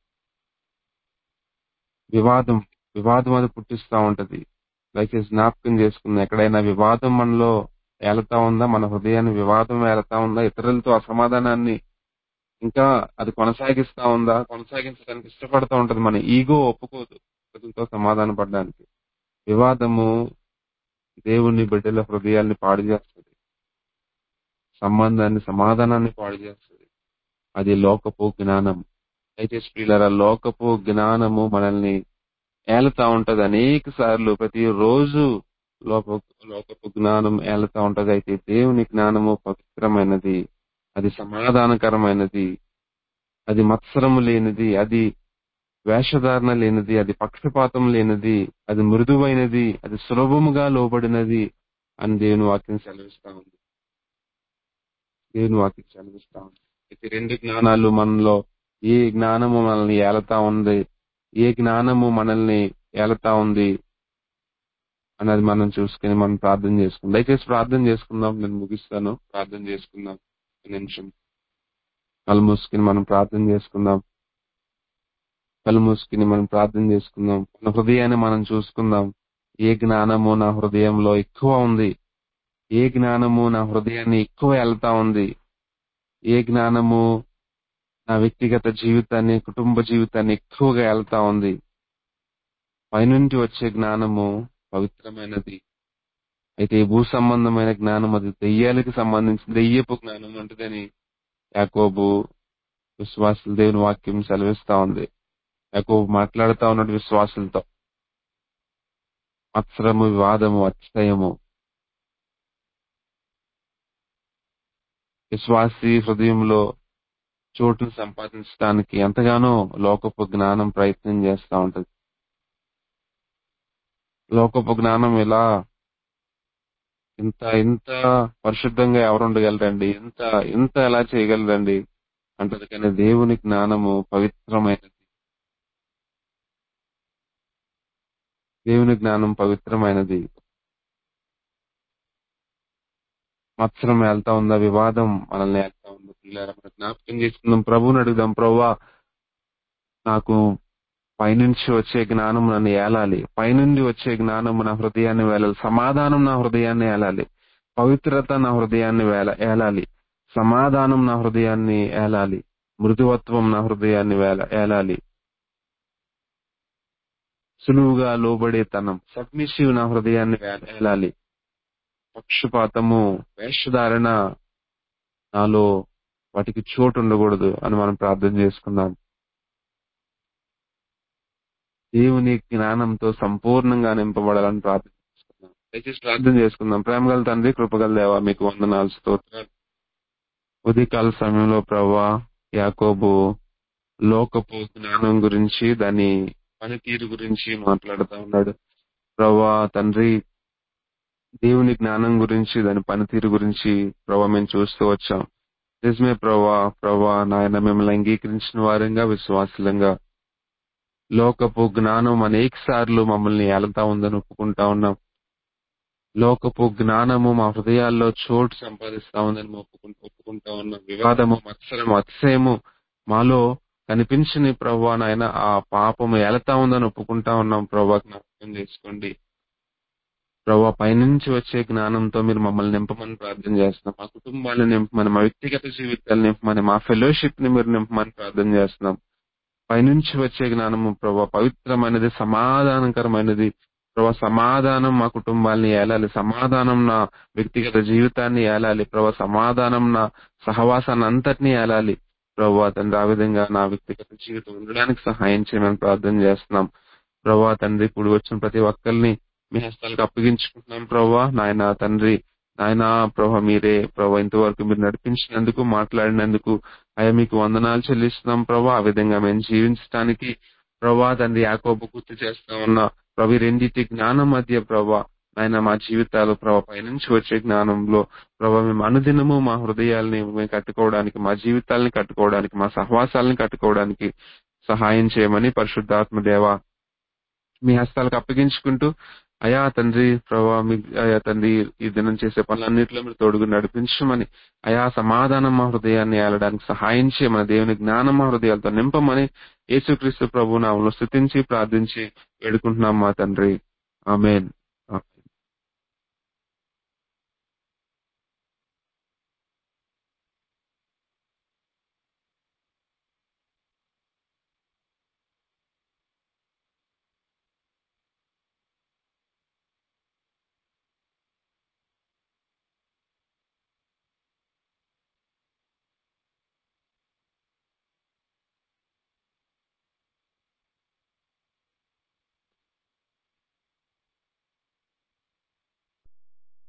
వివాదం వివాదం అది పుట్టిస్తా ఉంటది దయచేసి జ్ఞాపకం చేసుకుందాం ఎక్కడైనా వివాదం మనలో ఏలతా ఉందా మన హృదయాన్ని వివాదం ఏలతా ఉందా ఇతరులతో అసమాధానాన్ని ఇంకా అది కొనసాగిస్తా ఉందా కొనసాగించడానికి ఇష్టపడతా ఉంటది మన ఈగో ఒప్పుకోదు ఇతరులతో సమాధాన పడడానికి వివాదము దేవుని బిడ్డల హృదయాల్ని పాడు చేస్తుంది సంబంధాన్ని సమాధానాన్ని పాడు చేస్తుంది అది లోకపు జ్ఞానం అయితే స్త్రీలరా లోకపు జ్ఞానము మనల్ని ఏలుతా ఉంటది అనేక సార్లు ప్రతి రోజు లోక లోకపు జ్ఞానం ఏలుతా ఉంటది అయితే దేవుని జ్ఞానము పవిత్రమైనది అది సమాధానకరమైనది అది మత్సరము లేనిది అది వేషధారణ లేనిది అది పక్షపాతం లేనిది అది మృదువైనది అది సులభముగా లోబడినది అని దేవుని వాక్యం సెలవిస్తా ఉంది దేవుని వాక్యం సెలవిస్తా ఉంది అయితే రెండు జ్ఞానాలు మనలో ఏ జ్ఞానము మనల్ని ఏలతా ఉంది ఏ జ్ఞానము మనల్ని ఏలతా ఉంది అన్నది మనం చూసుకుని మనం ప్రార్థన చేసుకుందాం దయచేసి ప్రార్థన చేసుకుందాం నేను ముగిస్తాను ప్రార్థన చేసుకుందాం ఒక నిమిషం కళ్ళు మూసుకుని మనం ప్రార్థన చేసుకుందాం కళ్ళు మూసుకుని మనం ప్రార్థన చేసుకుందాం మన హృదయాన్ని మనం చూసుకుందాం ఏ జ్ఞానము నా హృదయంలో ఎక్కువ ఉంది ఏ జ్ఞానము నా హృదయాన్ని ఎక్కువ వెళ్తా ఉంది ఏ జ్ఞానము నా వ్యక్తిగత జీవితాన్ని కుటుంబ జీవితాన్ని ఎక్కువగా వెళ్తా ఉంది పైనుండి వచ్చే జ్ఞానము పవిత్రమైనది అయితే ఈ భూ సంబంధమైన జ్ఞానం అది దెయ్యాలకు సంబంధించిన దెయ్యపు జ్ఞానం అంటదని యాకోబు విశ్వాసుల దేవుని వాక్యం సెలవిస్తా ఉంది యాకోబు మాట్లాడుతా ఉన్నాడు విశ్వాసులతో మత్సరము వివాదము అతిశయము విశ్వాసి హృదయంలో చోటును సంపాదించడానికి ఎంతగానో లోకపు జ్ఞానం ప్రయత్నం చేస్తా ఉంటది లోకపు జ్ఞానం ఇలా ఇంత ఇంత పరిశుద్ధంగా ఎవరు ఉండగలరండి ఇంత ఇంత ఎలా చేయగలరండి అంటది కానీ దేవుని జ్ఞానము పవిత్రమైనది దేవుని జ్ఞానం పవిత్రమైనది మత్సరం వెళ్తా ఉందా వివాదం మనల్ని వెళ్తా ఉందా పిల్లల మన జ్ఞాపకం చేసుకుందాం ప్రభువుని అడుగుదాం ప్రభా నాకు పైనుంచి వచ్చే జ్ఞానం నన్ను ఏలాలి పైనుండి వచ్చే జ్ఞానం నా హృదయాన్ని వేలాలి సమాధానం నా హృదయాన్ని ఏలాలి పవిత్రత నా హృదయాన్ని వేల ఏలాలి సమాధానం నా హృదయాన్ని ఏలాలి మృదువత్వం నా హృదయాన్ని వేల ఏలాలి సులువుగా లోబడేతనం సబ్మిసివ్ నా హృదయాన్ని వే- ఏలాలి పక్షపాతము వేషధారణ నాలో వాటికి చోటు ఉండకూడదు అని మనం ప్రార్థన చేసుకుందాం దేవుని జ్ఞానంతో సంపూర్ణంగా నింపబడాలని ప్రార్థన చేసుకుందాం దయచేసి ప్రార్థన చేసుకుందాం ప్రేమగల తండ్రి కృపగల దేవా మీకు వందనాలు స్తోత్రాలు ఉదయకాల సమయంలో ప్రభా యాకోబు లోకపు జ్ఞానం గురించి దాని పనితీరు గురించి మాట్లాడుతూ ఉన్నాడు ప్రభా తండ్రి దేవుని జ్ఞానం గురించి దాని పనితీరు గురించి ప్రభా మేము చూస్తూ వచ్చాం నిజమే ప్రభా ప్రభా నాయన మిమ్మల్ని అంగీకరించిన వారంగా విశ్వాసులంగా లోకపు జ్ఞానం అనేక సార్లు మమ్మల్ని ఏలతా ఉందని ఒప్పుకుంటా ఉన్నాం లోకపు జ్ఞానము మా హృదయాల్లో చోటు సంపాదిస్తా ఉందని ఒప్పుకుంటూ ఒప్పుకుంటా ఉన్నాం వివాదము మత్సరము అతిశయము మాలో కనిపించని ప్రభా నాయన ఆ పాపము ఏలతా ఉందని ఒప్పుకుంటా ఉన్నాం ప్రభా జ్ఞాపకం చేసుకోండి ప్రభా పైనుంచి వచ్చే జ్ఞానంతో మీరు మమ్మల్ని నింపమని ప్రార్థన చేస్తున్నాం మా కుటుంబాన్ని నింపమని మా వ్యక్తిగత జీవితాలు నింపమని మా ఫెలోషిప్ ని మీరు నింపమని ప్రార్థన చేస్తున్నాం పైనుంచి వచ్చే జ్ఞానము ప్రభా పవిత్రమైనది సమాధానకరమైనది ప్రభా సమాధానం మా కుటుంబాన్ని ఏలాలి సమాధానం నా వ్యక్తిగత జీవితాన్ని ఏలాలి ప్రభా సమాధానం నా సహవాసాన్ని అంతటినీ ఏలాలి ప్రభా తండ్రి ఆ విధంగా నా వ్యక్తిగత జీవితం ఉండడానికి సహాయం చేయమని ప్రార్థన చేస్తున్నాం ప్రభా తండ్రి ఇప్పుడు వచ్చిన ప్రతి ఒక్కరిని మీ హస్తాలకు అప్పగించుకుంటున్నాం ప్రభా నాయన తండ్రి నాయన ప్రభా మీరే ప్రభా ఇంతవరకు మీరు నడిపించినందుకు మాట్లాడినందుకు అయ్యా మీకు వందనాలు చెల్లిస్తున్నాం ప్రభా ఆ విధంగా మేము జీవించడానికి ప్రభా తండ్రి యాకోబు గుర్తు చేస్తా ఉన్నా ప్రభు ఈ రెండింటి జ్ఞానం మధ్య ప్రభా ఆయన మా జీవితాలు ప్రభా పైనుంచి వచ్చే జ్ఞానంలో ప్రభా మేము అనుదినము మా హృదయాల్ని మేము కట్టుకోవడానికి మా జీవితాలని కట్టుకోవడానికి మా సహవాసాలని కట్టుకోవడానికి సహాయం చేయమని పరిశుద్ధాత్మ దేవ మీ హస్తాలకు అప్పగించుకుంటూ అయా తండ్రి ప్రభా మీ అయా తండ్రి ఈ దినం చేసే పనులన్నింటిలో మీరు తోడుగు నడిపించమని అయా సమాధానం మా హృదయాన్ని ఏలడానికి సహాయం చేయమని దేవుని జ్ఞానం మా హృదయాలతో నింపమని యేసుక్రీస్తు ప్రభు నామలో స్థుతించి ప్రార్థించి వేడుకుంటున్నాం మా తండ్రి ఆమెన్